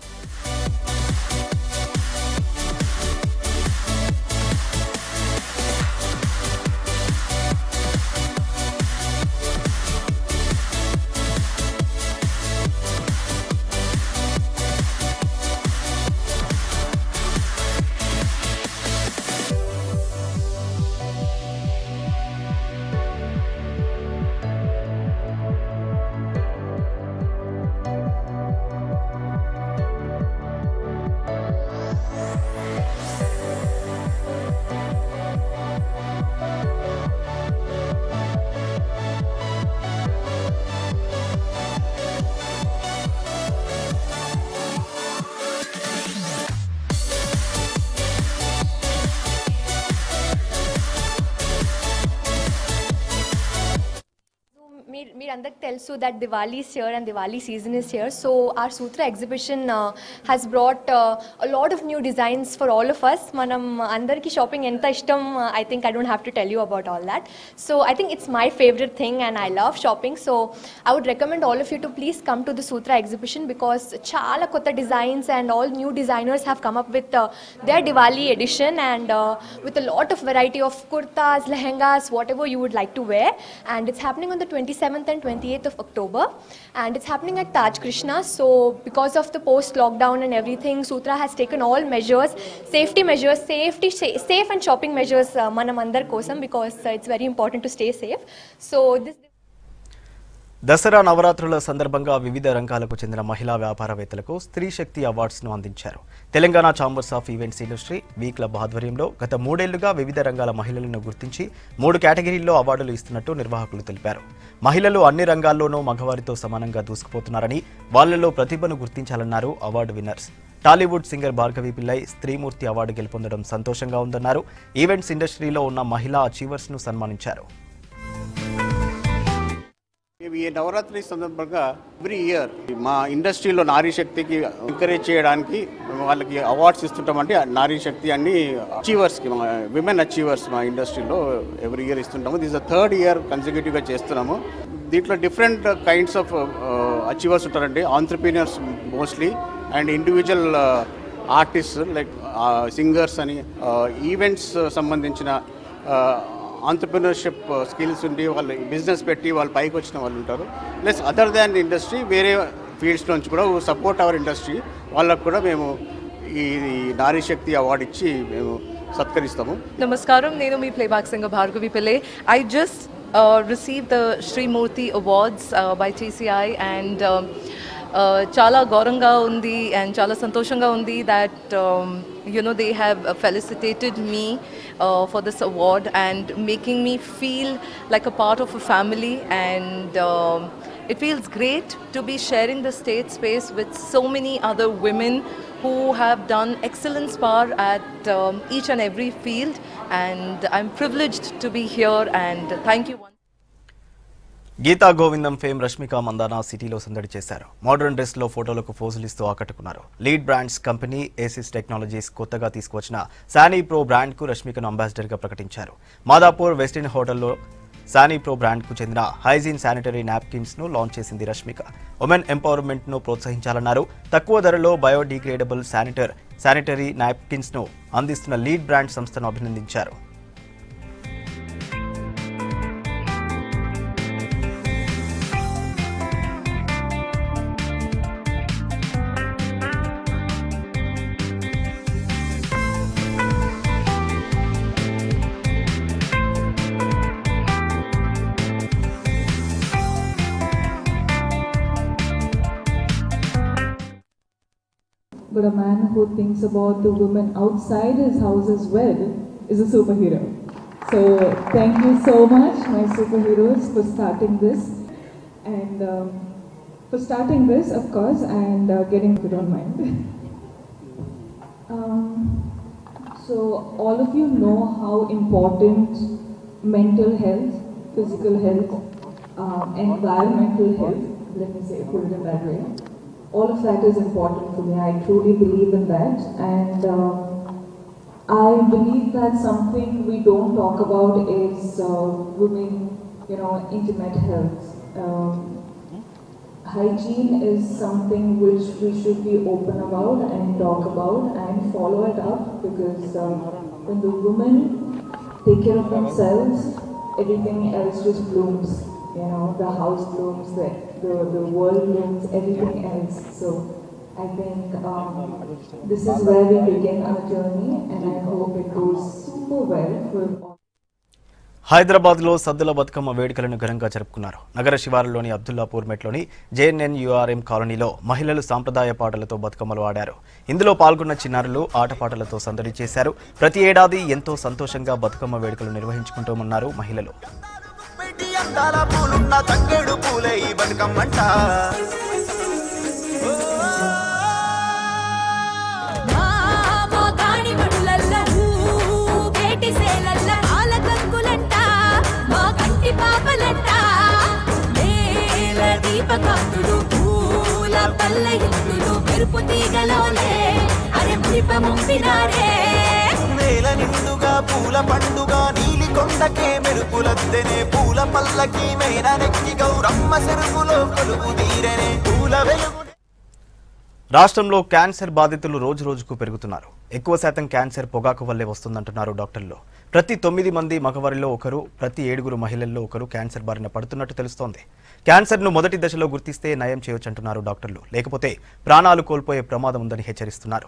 మీరు మీరందరికి తెలుసు that Diwali is here and Diwali season is here so our Sutra exhibition has brought lot of new designs for all of us మనం అందరికీ షాపింగ్ ఎంత ఇష్టం I think I don't have to tell you about all that so I think it's my favourite thing and I love shopping so I would recommend all of you to please come to the Sutra exhibition because చాలా కొత్త designs and all new designers have come up with their Diwali edition and uh, with a lot of variety of kurtas, lehengas, whatever you would like to wear. And it's happening on the 27th and 28th of October. And it's happening at Taj Krishna. So because of the post-lockdown and everything, Sutra has taken all measures, safety measures, safety, sa- safe and shopping measures uh, manamandar kosam because uh, it's very important to stay safe. So this
Dasara నవరాత్రుల సందర్భంగా వివిధ రంగాలకు చెందిన మహిళా వ్యాపారవేత్తలకు స్త్రీ శక్తి అవార్డ్స్ను అందించారు Telangana chambers of events industry V club ఆధ్వర్యంలో గత మూడేళ్లుగా వివిధ రంగాల మహిళలను గుర్తించి మూడు కేటగిరీల్లో అవార్డులు ఇస్తున్నట్టు నిర్వాహకులు తెలిపారు మహిళలు అన్ని రంగాల్లోనూ మగవారితో సమానంగా దూసుకుపోతున్నారని వాళ్లలో ప్రతిభను గుర్తించాలన్నారు award winners Tollywood singer Bhargavi Pillai Streemurthi award గెలుపొందడం సంతోషంగా ఉందన్నారు ఈవెంట్స్ ఇండస్ట్రీలో ఉన్న మహిళా అచీవర్స్ను సన్మానించారు
ఈ నవరాత్రి సందర్భంగా ఎవ్రీ ఇయర్ మా ఇండస్ట్రీలో నారీ శక్తికి ఎంకరేజ్ చేయడానికి వాళ్ళకి అవార్డ్స్ ఇస్తుంటామంటే నారీ శక్తి అన్ని అచీవర్స్కి విమెన్ అచీవర్స్ మా ఇండస్ట్రీలో ఎవ్రీ ఇయర్ ఇస్తుంటాము దిస్ థర్డ్ ఇయర్ కన్సిక్యూటివ్గా చేస్తున్నాము దీంట్లో డిఫరెంట్ కైండ్స్ ఆఫ్ అచీవర్స్ ఉంటారండి entrepreneurs mostly and individual artist like singers అని ఈవెంట్స్ సంబంధించిన ఆంటర్ప్రినర్షిప్ స్కిల్స్ ఉండి వాళ్ళు బిజినెస్ పెట్టి వాళ్ళు పైకి వచ్చిన వాళ్ళు ఉంటారు ప్లస్ అదర్ దాన్ ఇండస్ట్రీ వేరే ఫీల్డ్స్ నుంచి కూడా సపోర్ట్ అవర్ ఇండస్ట్రీ వాళ్ళకు కూడా మేము ఈ నారీ శక్తి అవార్డు ఇచ్చి మేము సత్కరిస్తాము
నమస్కారం నేను మీ playback singer Bhargavi Pillai I just receive the Srimurthi awards by TCI and చాలా గౌరవంగా ఉంది అండ్ చాలా సంతోషంగా ఉంది that you know they have felicitated me for this award and making me feel like a part of a family and it feels great to be sharing the stage space with so many other women who have done excellence bar at um, each and every field and i'm privileged to be here and thank you
Geetha Govindam fame Rashmika Mandanna సిటీలో సందడి చేశారు modern dress లో ఫోటోలకు పోజులు ఇస్తూ ఆకట్టుకున్నారు lead brands company Aces technologies కొత్తగా తీసుకువచ్చిన శానీ ప్రో బ్రాండ్ కు రష్మికను అంబాసిడర్ గా ప్రకటించారు మాదాపూర్ వెస్టిన్ హోటల్లో శానీ ప్రో బ్రాండ్ కు చెందిన హైజీన్ శానిటరీ నాప్కిన్స్ ను లాంచ్ చేసింది రష్మిక ఉమెన్ ఎంపవర్మెంట్ ను ప్రోత్సహించాలన్నారు తక్కువ ధరలో బయోడిగ్రేడబుల్ శానిటర్ శానిటరీ నాప్కిన్స్ ను అందిస్తున్న లీడ్ బ్రాండ్ సంస్థను అభినందించారు
But a man who thinks about the women outside his house as well is a superhero. So thank you so much, my superheroes, for starting this. And um, for starting this, of course, and uh, getting, if you don't mind. um, so all of you know how important mental health, physical health, um, environmental health, let me say, put it in that way. All of that is important for me. I truly believe in that. And um, I believe that something we don't talk about is uh, women, you know, intimate health. Um, hygiene is something which we should be open about and talk about and follow it up because um, when the women take care of themselves, everything else just blooms. You know, the house blooms, the, the, the world blooms, everything else. So I think um, this is where we begin our journey and I hope it goes super well for all.
హైదరాబాద్లో సద్దుల బతుకమ్మ వేడుకలను ఘనంగా జరుపుకున్నారు నగర శివారులోని Abdullapur మెట్లోని JNN URM కాలనీలో మహిళలు సాంప్రదాయ పాటలతో బతుకమ్మలు ఆడారు ఇందులో పాల్గొన్న చిన్నారులు ఆటపాటలతో సందడి చేశారు ప్రతి ఏడాది ఎంతో సంతోషంగా బతుకమ్మ వేడుకలు నిర్వహించుకుంటూమన్నారు మహిళలు
అందాల పూలున్న తంగేడు పూలే ఈ బతుకమ్మంట
మోగాని మడులల్ల ఊగేటి సేలల్ల ఆలకంకులంట మా కంటి పాపలంట నేల దీపకాంతుడు పూల పల్ల ఇల్లులు మెరుపు తీగలోలే అరే మురిప ముంపినారే
నేల నిండుగా పూల పండుగ నీలి కొండకే మెరుపులద్దెనే పూల పల్లకి మేన నెక్కి గౌరమ్మ సెరుపులో కొలువు తీరనే పూల వెలుగు
రాష్ట్రంలో క్యాన్సర్ బాధితులు రోజు రోజుకు పెరుగుతున్నారు ఎక్కువ శాతం క్యాన్సర్ పొగాకు వల్లే వస్తుందంటున్నారు డాక్టర్లు ప్రతి తొమ్మిది మంది మగవారిలో ఒకరు ప్రతి ఏడుగురు మహిళల్లో ఒకరు క్యాన్సర్ బారిన పడుతున్నట్టు తెలుస్తోంది క్యాన్సర్ను మొదటి దశలో గుర్తిస్తే నయం చేయొచ్చంటున్నారు డాక్టర్లు లేకపోతే ప్రాణాలు కోల్పోయే ప్రమాదం ఉందని హెచ్చరిస్తున్నారు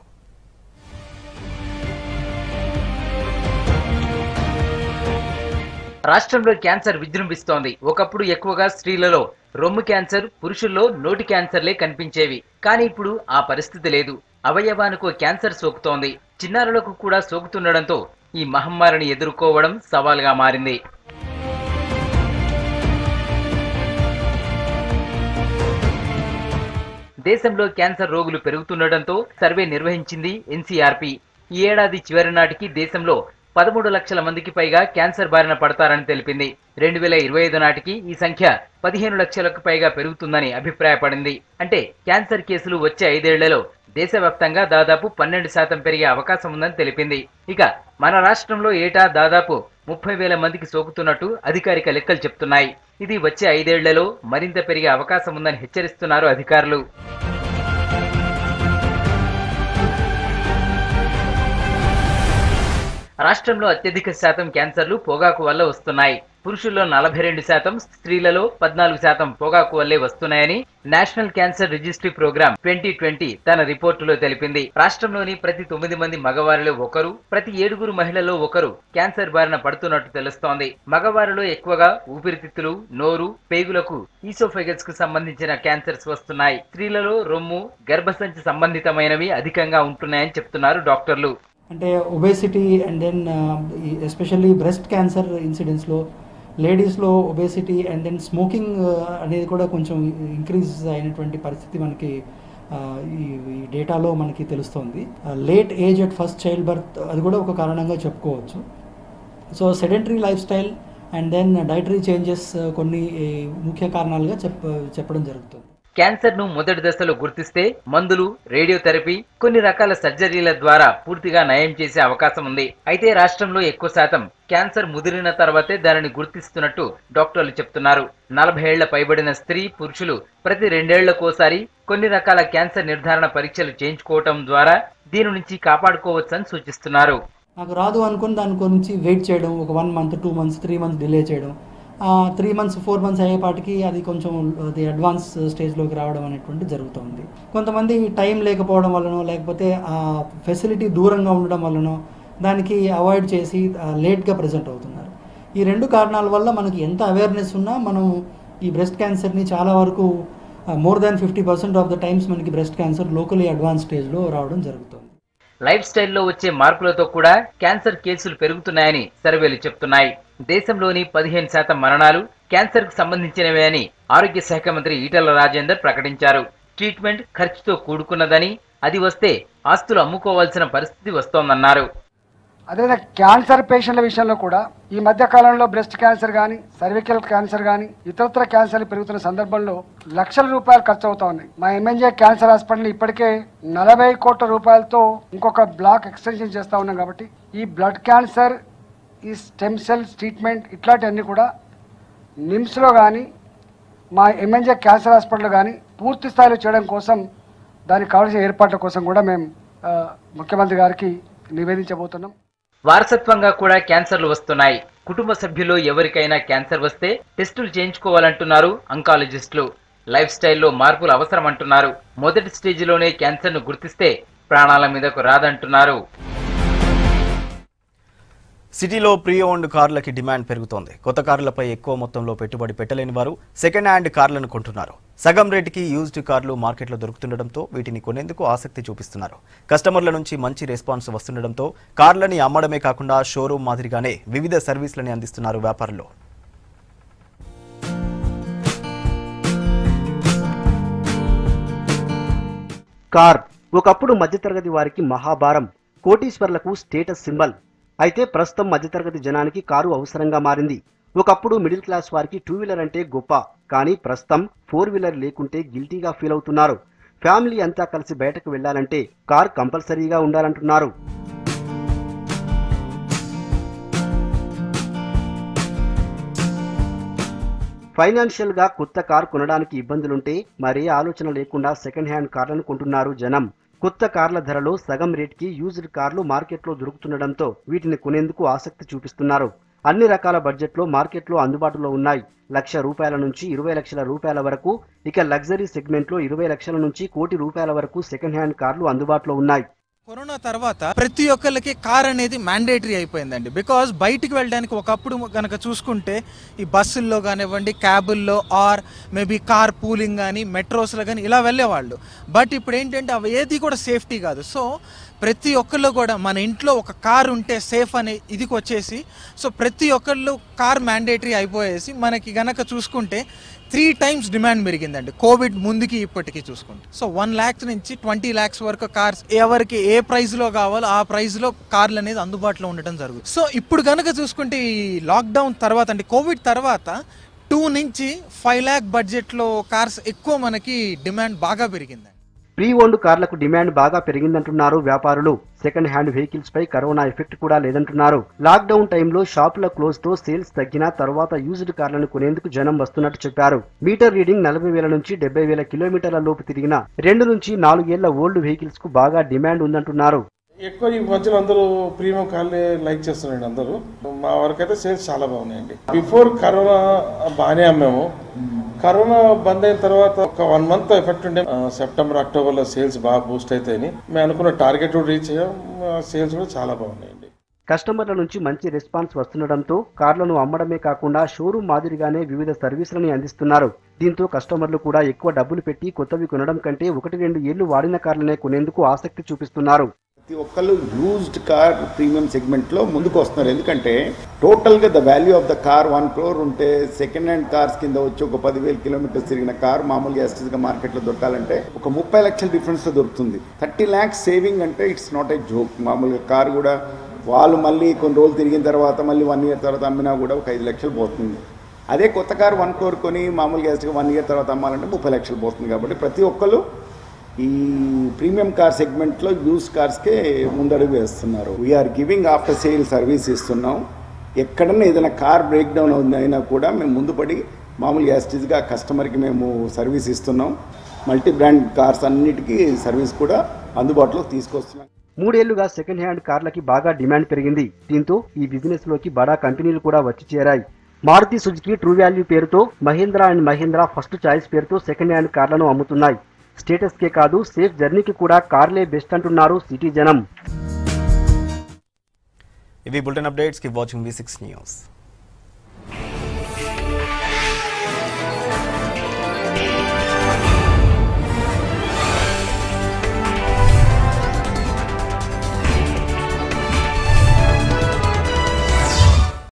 రాష్ట్రంలో క్యాన్సర్ విజృంభిస్తోంది ఒకప్పుడు ఎక్కువగా స్త్రీలలో రొమ్ము క్యాన్సర్ పురుషుల్లో నోటి క్యాన్సర్లే కనిపించేవి కానీ ఇప్పుడు ఆ పరిస్థితి లేదు అవయవానికి క్యాన్సర్ సోకుతోంది చిన్నారులకు కూడా సోకుతుండడంతో ఈ మహమ్మారిని ఎదుర్కోవడం సవాల్గా మారింది దేశంలో క్యాన్సర్ రోగులు పెరుగుతుండటంతో సర్వే నిర్వహించింది ఎన్సీఆర్పి ఈ ఏడాది చివరి నాటికి దేశంలో పదమూడు లక్షల మందికి పైగా క్యాన్సర్ బారిన పడతారని తెలిపింది రెండు వేల ఇరవై ఐదు నాటికి ఈ సంఖ్య పదిహేను లక్షలకు పైగా పెరుగుతుందని అభిప్రాయపడింది అంటే క్యాన్సర్ కేసులు వచ్చే ఐదేళ్లలో దేశవ్యాప్తంగా దాదాపు పన్నెండు శాతం పెరిగే అవకాశం ఉందని తెలిపింది ఇక మన రాష్ట్రంలో ఏటా దాదాపు ముప్పై వేల మందికి సోకుతున్నట్టు అధికారిక లెక్కలు చెప్తున్నాయి ఇది వచ్చే ఐదేళ్లలో మరింత పెరిగే అవకాశం ఉందని హెచ్చరిస్తున్నారు అధికారులు రాష్ట్రంలో అత్యధిక శాతం క్యాన్సర్లు పొగాకు వల్ల వస్తున్నాయి పురుషుల్లో నలభై రెండు శాతం స్త్రీలలో పద్నాలుగు శాతం పొగాకు వల్లే వస్తున్నాయని national cancer registry programme twenty twenty తన రిపోర్టులో తెలిపింది రాష్ట్రంలోని ప్రతి తొమ్మిది మంది మగవారిలో ఒకరు ప్రతి ఏడుగురు మహిళల్లో ఒకరు క్యాన్సర్ బారిన పడుతున్నట్టు తెలుస్తోంది మగవారిలో ఎక్కువగా ఊపిరితిత్తులు నోరు పేగులకు ఈసోఫెగస్ కు సంబంధించిన క్యాన్సర్స్ వస్తున్నాయి స్త్రీలలో రొమ్ము గర్భసంచి సంబంధితమైనవి అధికంగా ఉంటున్నాయని చెప్తున్నారు డాక్టర్లు
అంటే obesity and then especially breast cancer ఇన్సిడెంట్స్లో లేడీస్లో ఒబేసిటీ అండ్ దెన్ స్మోకింగ్ అనేది కూడా కొంచెం ఇంక్రీజ్ అయినటువంటి పరిస్థితి మనకి ఆ, ఈ ఈ డేటాలో మనకి తెలుస్తోంది late age at first child birth అది కూడా ఒక కారణంగా చెప్పుకోవచ్చు so sedentary lifestyle and then dietary changes కొన్ని ఈ, ముఖ్య కారణాలుగా చెప్ప చెప్పడం జరుగుతుంది
క్యాన్సర్ ను మొదటి దశలో గుర్తిస్తే మందులు రేడియోథెరపీ కొన్ని రకాల సర్జరీల ద్వారా పూర్తిగా నయం చేసే అవకాశం ఉంది అయితే రాష్ట్రంలో ఎక్కువ శాతం క్యాన్సర్ ముదిరిన తర్వాతే దానిని గుర్తిస్తున్నట్టు డాక్టర్లు చెప్తున్నారు నలభై ఏళ్ల పైబడిన స్త్రీ పురుషులు ప్రతి రెండేళ్లకోసారి కొన్ని రకాల క్యాన్సర్ నిర్ధారణ పరీక్షలు చేయించుకోవటం ద్వారా దీని నుంచి కాపాడుకోవచ్చని సూచిస్తున్నారు
నాకు రాదు అనుకుని దాని గురించి వెయిట్ చేయడం ఒక one month two months three months delay చేయడం త్రీ మంత్స్ ఫోర్ మంత్స్ అయ్యేపాటికి అది కొంచెం అది అడ్వాన్స్ స్టేజ్లోకి రావడం అనేటువంటి జరుగుతుంది కొంతమంది టైం లేకపోవడం వలనో లేకపోతే ఆ ఫెసిలిటీ దూరంగా ఉండడం వలనో దానికి అవాయిడ్ చేసి లేట్గా ప్రజెంట్ అవుతున్నారు ఈ రెండు కారణాల వల్ల మనకి ఎంత అవేర్నెస్ ఉన్నా మనం ఈ బ్రెస్ట్ క్యాన్సర్ని చాలా వరకు more than fifty percent of the times మనకి బ్రెస్ట్ క్యాన్సర్ లోకలీ అడ్వాన్స్ స్టేజ్లో రావడం జరుగుతుంది
లైఫ్ స్టైల్లో వచ్చే మార్పులతో కూడా క్యాన్సర్ కేసులు పెరుగుతున్నాయని సర్వేలు చెప్తున్నాయి దేశంలోని పదిహేను శాతం మరణాలు క్యాన్సర్ కు సంబంధించినవే అని ఆరోగ్య శాఖ మంత్రి ఈటల రాజేందర్ ప్రకటించారు ట్రీట్మెంట్ ఖర్చుతో కూడుకున్నదని అది వస్తే ఆస్తులు అమ్ముకోవాల్సిన పరిస్థితి వస్తోందన్నారు
అదేవిధంగా క్యాన్సర్ పేషెంట్ల విషయంలో కూడా ఈ మధ్య కాలంలో బ్రెస్ట్ క్యాన్సర్ కానీ సర్వికల్ క్యాన్సర్ కానీ ఇతరత్ర క్యాన్సర్లు పెరుగుతున్న సందర్భంలో లక్షల రూపాయలు ఖర్చు అవుతా ఉన్నాయి మా ఎంఎన్జే క్యాన్సర్ హాస్పిటల్ ఇప్పటికే నలభై కోట్ల రూపాయలతో ఇంకొక బ్లాక్ ఎక్స్టెన్షన్ చేస్తా ఉన్నాం కాబట్టి ఈ బ్లడ్ క్యాన్సర్ ఈ స్టెమ్ సెల్స్ ట్రీట్మెంట్ ఇట్లాంటివన్నీ కూడా నిమ్స్లో కానీ మా ఎంఎన్జే క్యాన్సర్ హాస్పిటల్ కానీ పూర్తి స్థాయిలో చేయడం కోసం దానికి కావాల్సిన ఏర్పాట్ల కోసం కూడా మేము ఆ, ముఖ్యమంత్రి గారికి నివేదించబోతున్నాం
వారసత్వంగా కూడా క్యాన్సర్లు వస్తున్నాయి కుటుంబ సభ్యుల్లో ఎవరికైనా క్యాన్సర్ వస్తే టెస్టులు చేయించుకోవాలంటున్నారు అంకాలజిస్టులు లైఫ్ స్టైల్లో మార్పులు అవసరం అంటున్నారు మొదటి స్టేజిలోనే క్యాన్సర్ను గుర్తిస్తే ప్రాణాల మీదకు రాదంటున్నారు
సిటీలో ప్రీ ఓన్డ్ కార్లకి డిమాండ్ పెరుగుతోంది కొత్త కార్లపై ఎక్కువ మొత్తంలో పెట్టుబడి పెట్టలేని వారు సెకండ్ హ్యాండ్ కార్లను కొంటున్నారు సగం రేటుకి యూజ్డ్ కార్లు మార్కెట్లో దొరుకుతుండటంతో వీటిని కొనేందుకు ఆసక్తి చూపిస్తున్నారు కస్టమర్ల నుంచి మంచి రెస్పాన్స్ వస్తుండటంతో కార్లని అమ్మడమే కాకుండా షోరూమ్ మాదిరిగానే వివిధ సర్వీసులని అందిస్తున్నారు వ్యాపారులు
కార్ ఒకప్పుడు మధ్యతరగతి వారికి మహాభారం కోటీశ్వర్లకు స్టేటస్ సింబల్ అయితే ప్రస్తుతం మధ్యతరగతి జనానికి కారు అవసరంగా మారింది ఒకప్పుడు మిడిల్ క్లాస్ వారికి టూ వీలర్ అంటే గొప్ప కానీ ప్రస్తుతం ఫోర్ వీలర్ లేకుంటే గిల్టీగా ఫీల్ అవుతున్నారు ఫ్యామిలీ అంతా కలిసి బయటకు వెళ్లాలంటే కార్ కంపల్సరీగా ఉండాలంటున్నారు ఫైనాన్షియల్ గా కొత్త కార్ కొనడానికి ఇబ్బందులుంటే మరే ఆలోచన లేకుండా సెకండ్ హ్యాండ్ కార్లను కొంటున్నారు జనం కొత్త కార్ల ధరలో సగం రేట్కి యూజ్డ్ కార్లు మార్కెట్లో దొరుకుతుండటంతో వీటిని కొనేందుకు ఆసక్తి చూపిస్తున్నారు అన్ని రకాల బడ్జెట్లో మార్కెట్లో అందుబాటులో ఉన్నాయి లక్ష రూపాయల నుంచి ఇరవై లక్షల రూపాయల వరకు ఇక లగ్జరీ సెగ్మెంట్లో ఇరవై లక్షల నుంచి కోటి రూపాయల వరకు సెకండ్ హ్యాండ్ కార్లు అందుబాటులో ఉన్నాయి
కరోనా తర్వాత ప్రతి ఒక్కరికి కార్ అనేది మ్యాండేటరీ అయిపోయిందండి బికాజ్ బయటికి వెళ్ళడానికి ఒకప్పుడు కనుక చూసుకుంటే ఈ బస్సుల్లో కానివ్వండి క్యాబుల్లో ఆర్ మేబీ కార్ పూలింగ్ కానీ మెట్రోస్లో కానీ ఇలా వెళ్ళేవాళ్ళు బట్ ఇప్పుడు ఏంటంటే అవి ఏది కూడా సేఫ్టీ కాదు సో ప్రతి ఒక్కళ్ళు కూడా మన ఇంట్లో ఒక కార్ ఉంటే సేఫ్ అనే ఇదికి వచ్చేసి సో ప్రతి ఒక్కళ్ళు కార్ మ్యాండేటరీ అయిపోయేసి మనకి గనక చూసుకుంటే త్రీ టైమ్స్ డిమాండ్ పెరిగిందండి కోవిడ్ ముందుకి ఇప్పటికి చూసుకుంటే సో వన్ ల్యాక్స్ నుంచి ట్వంటీ ల్యాక్స్ వరకు కార్స్ ఎవరికి ఏ ప్రైస్లో కావాలో ఆ ప్రైస్లో కార్లు అనేది అందుబాటులో ఉండటం జరుగుతుంది సో ఇప్పుడు కనుక చూసుకుంటే ఈ లాక్డౌన్ తర్వాత అంటే కోవిడ్ తర్వాత టూ నుంచి ఫైవ్ ల్యాక్ బడ్జెట్లో కార్స్ ఎక్కువ మనకి డిమాండ్ బాగా పెరిగింది
ప్రీ ఓన్డ్ కార్లకు డిమాండ్ బాగా పెరిగిందంటున్నారు వ్యాపారులు సెకండ్ హ్యాండ్ వెహికల్స్ పై కరోనా ఎఫెక్ట్ కూడా లేదంటున్నారు లాక్డౌన్ టైంలో షాపుల క్లోజ్ తో సేల్స్ తగ్గినా తర్వాత యూజ్డ్ కార్లను కొనేందుకు జనం వస్తున్నట్టు చెప్పారు మీటర్ రీడింగ్ నలభై వేల నుంచి డెబ్బై వేల కిలోమీటర్ల లోపు తిరిగిన రెండు నుంచి నాలుగేళ్ల ఓల్డ్ వెహికల్స్ కు బాగా డిమాండ్ ఉందంటున్నారు
ఎక్కువ ఈ మధ్యలో అందరూ ప్రీమియం కార్లే లైక్ చేస్తున్నారండి అందరూ మా వరకు అయితే సేల్స్ చాలా బాగున్నాయండి బిఫోర్ కరోనా బాగానే అమ్మాము కరోనా బంద్ అయిన తర్వాత ఒక వన్ మంత్ ఎఫెక్ట్ ఉండే ఆ, సెప్టెంబర్ అక్టోబర్లో సేల్స్ బాగా బూస్ట్ అవుతాయని మేము అనుకున్న టార్గెట్ కూడా రీచ్ అయ్యాం సేల్స్ కూడా చాలా బాగున్నాయండి
కస్టమర్ల నుంచి మంచి రెస్పాన్స్ వస్తుండటంతో కార్లను అమ్మడమే కాకుండా షోరూమ్ మాదిరిగానే వివిధ సర్వీసులని అందిస్తున్నారు దీంతో కస్టమర్లు కూడా ఎక్కువ డబ్బులు పెట్టి కొత్తవి కొనడం కంటే ఒకటి రెండు ఏళ్లు వాడిన కార్లనే కొనేందుకు ఆసక్తి చూపిస్తున్నారు
ప్రతి ఒక్కళ్ళు యూజ్డ్ కార్ ప్రీమియం సెగ్మెంట్లో ముందుకు వస్తున్నారు ఎందుకంటే టోటల్గా the value of the car one crore ఉంటే సెకండ్ హ్యాండ్ కార్స్ కింద వచ్చి ఒక పదివేల కిలోమీటర్స్ తిరిగిన కార్ మామూలుగా ఎస్టీస్గా మార్కెట్లో దొరకాలంటే ఒక ముప్పై లక్షల డిఫరెన్స్తో దొరుకుతుంది థర్టీ ల్యాక్స్ సేవింగ్ అంటే ఇట్స్ నాట్ ఏ జోక్ మామూలుగా కార్ కూడా వాళ్ళు మళ్ళీ కొన్ని రోజులు తిరిగిన తర్వాత మళ్ళీ వన్ ఇయర్ తర్వాత అమ్మినా కూడా ఒక ఐదు లక్షలు పోతుంది అదే కొత్త కార్ వన్ క్రోర్ కొని మామూలుగా ఎస్టీగా వన్ ఇయర్ తర్వాత అమ్మాలంటే ముప్పై లక్షలు పోతుంది కాబట్టి ప్రతి ఒక్కరు ఈ ప్రీమియం కార్ సెగ్మెంట్లో యూస్ కార్స్కే ముందడుగు వేస్తున్నారు we are giving after sale service ఇస్తున్నాం ఎక్కడన్నా ఏదైనా కార్ బ్రేక్ డౌన్ అయినా కూడా మేము ముందుపడి మామూలు యాస్టీజ్గా కస్టమర్కి మేము సర్వీస్ ఇస్తున్నాం మల్టీ బ్రాండ్ కార్స్ అన్నిటికీ సర్వీస్ కూడా అందుబాటులోకి తీసుకొస్తున్నాం
మూడేళ్లుగా సెకండ్ హ్యాండ్ కార్లకి బాగా డిమాండ్ పెరిగింది దీంతో ఈ బిజినెస్ లోకి బడా కంపెనీలు కూడా వచ్చి చేరాయి మారుతి సుజుకి ట్రూ వాల్యూ పేరుతో Mahindra and Mahindra first choice పేరుతో సెకండ్ హ్యాండ్ కార్లను అమ్ముతున్నాయి స్టేటస్ కే కాదు సేఫ్ జర్నీకి కూడా కార్లే బెస్ట్ అంటున్నారు సిటీ జనం
ఇవి బులెటిన్ అప్డేట్స్ కి వాచింగ్ వి సిక్స్ న్యూస్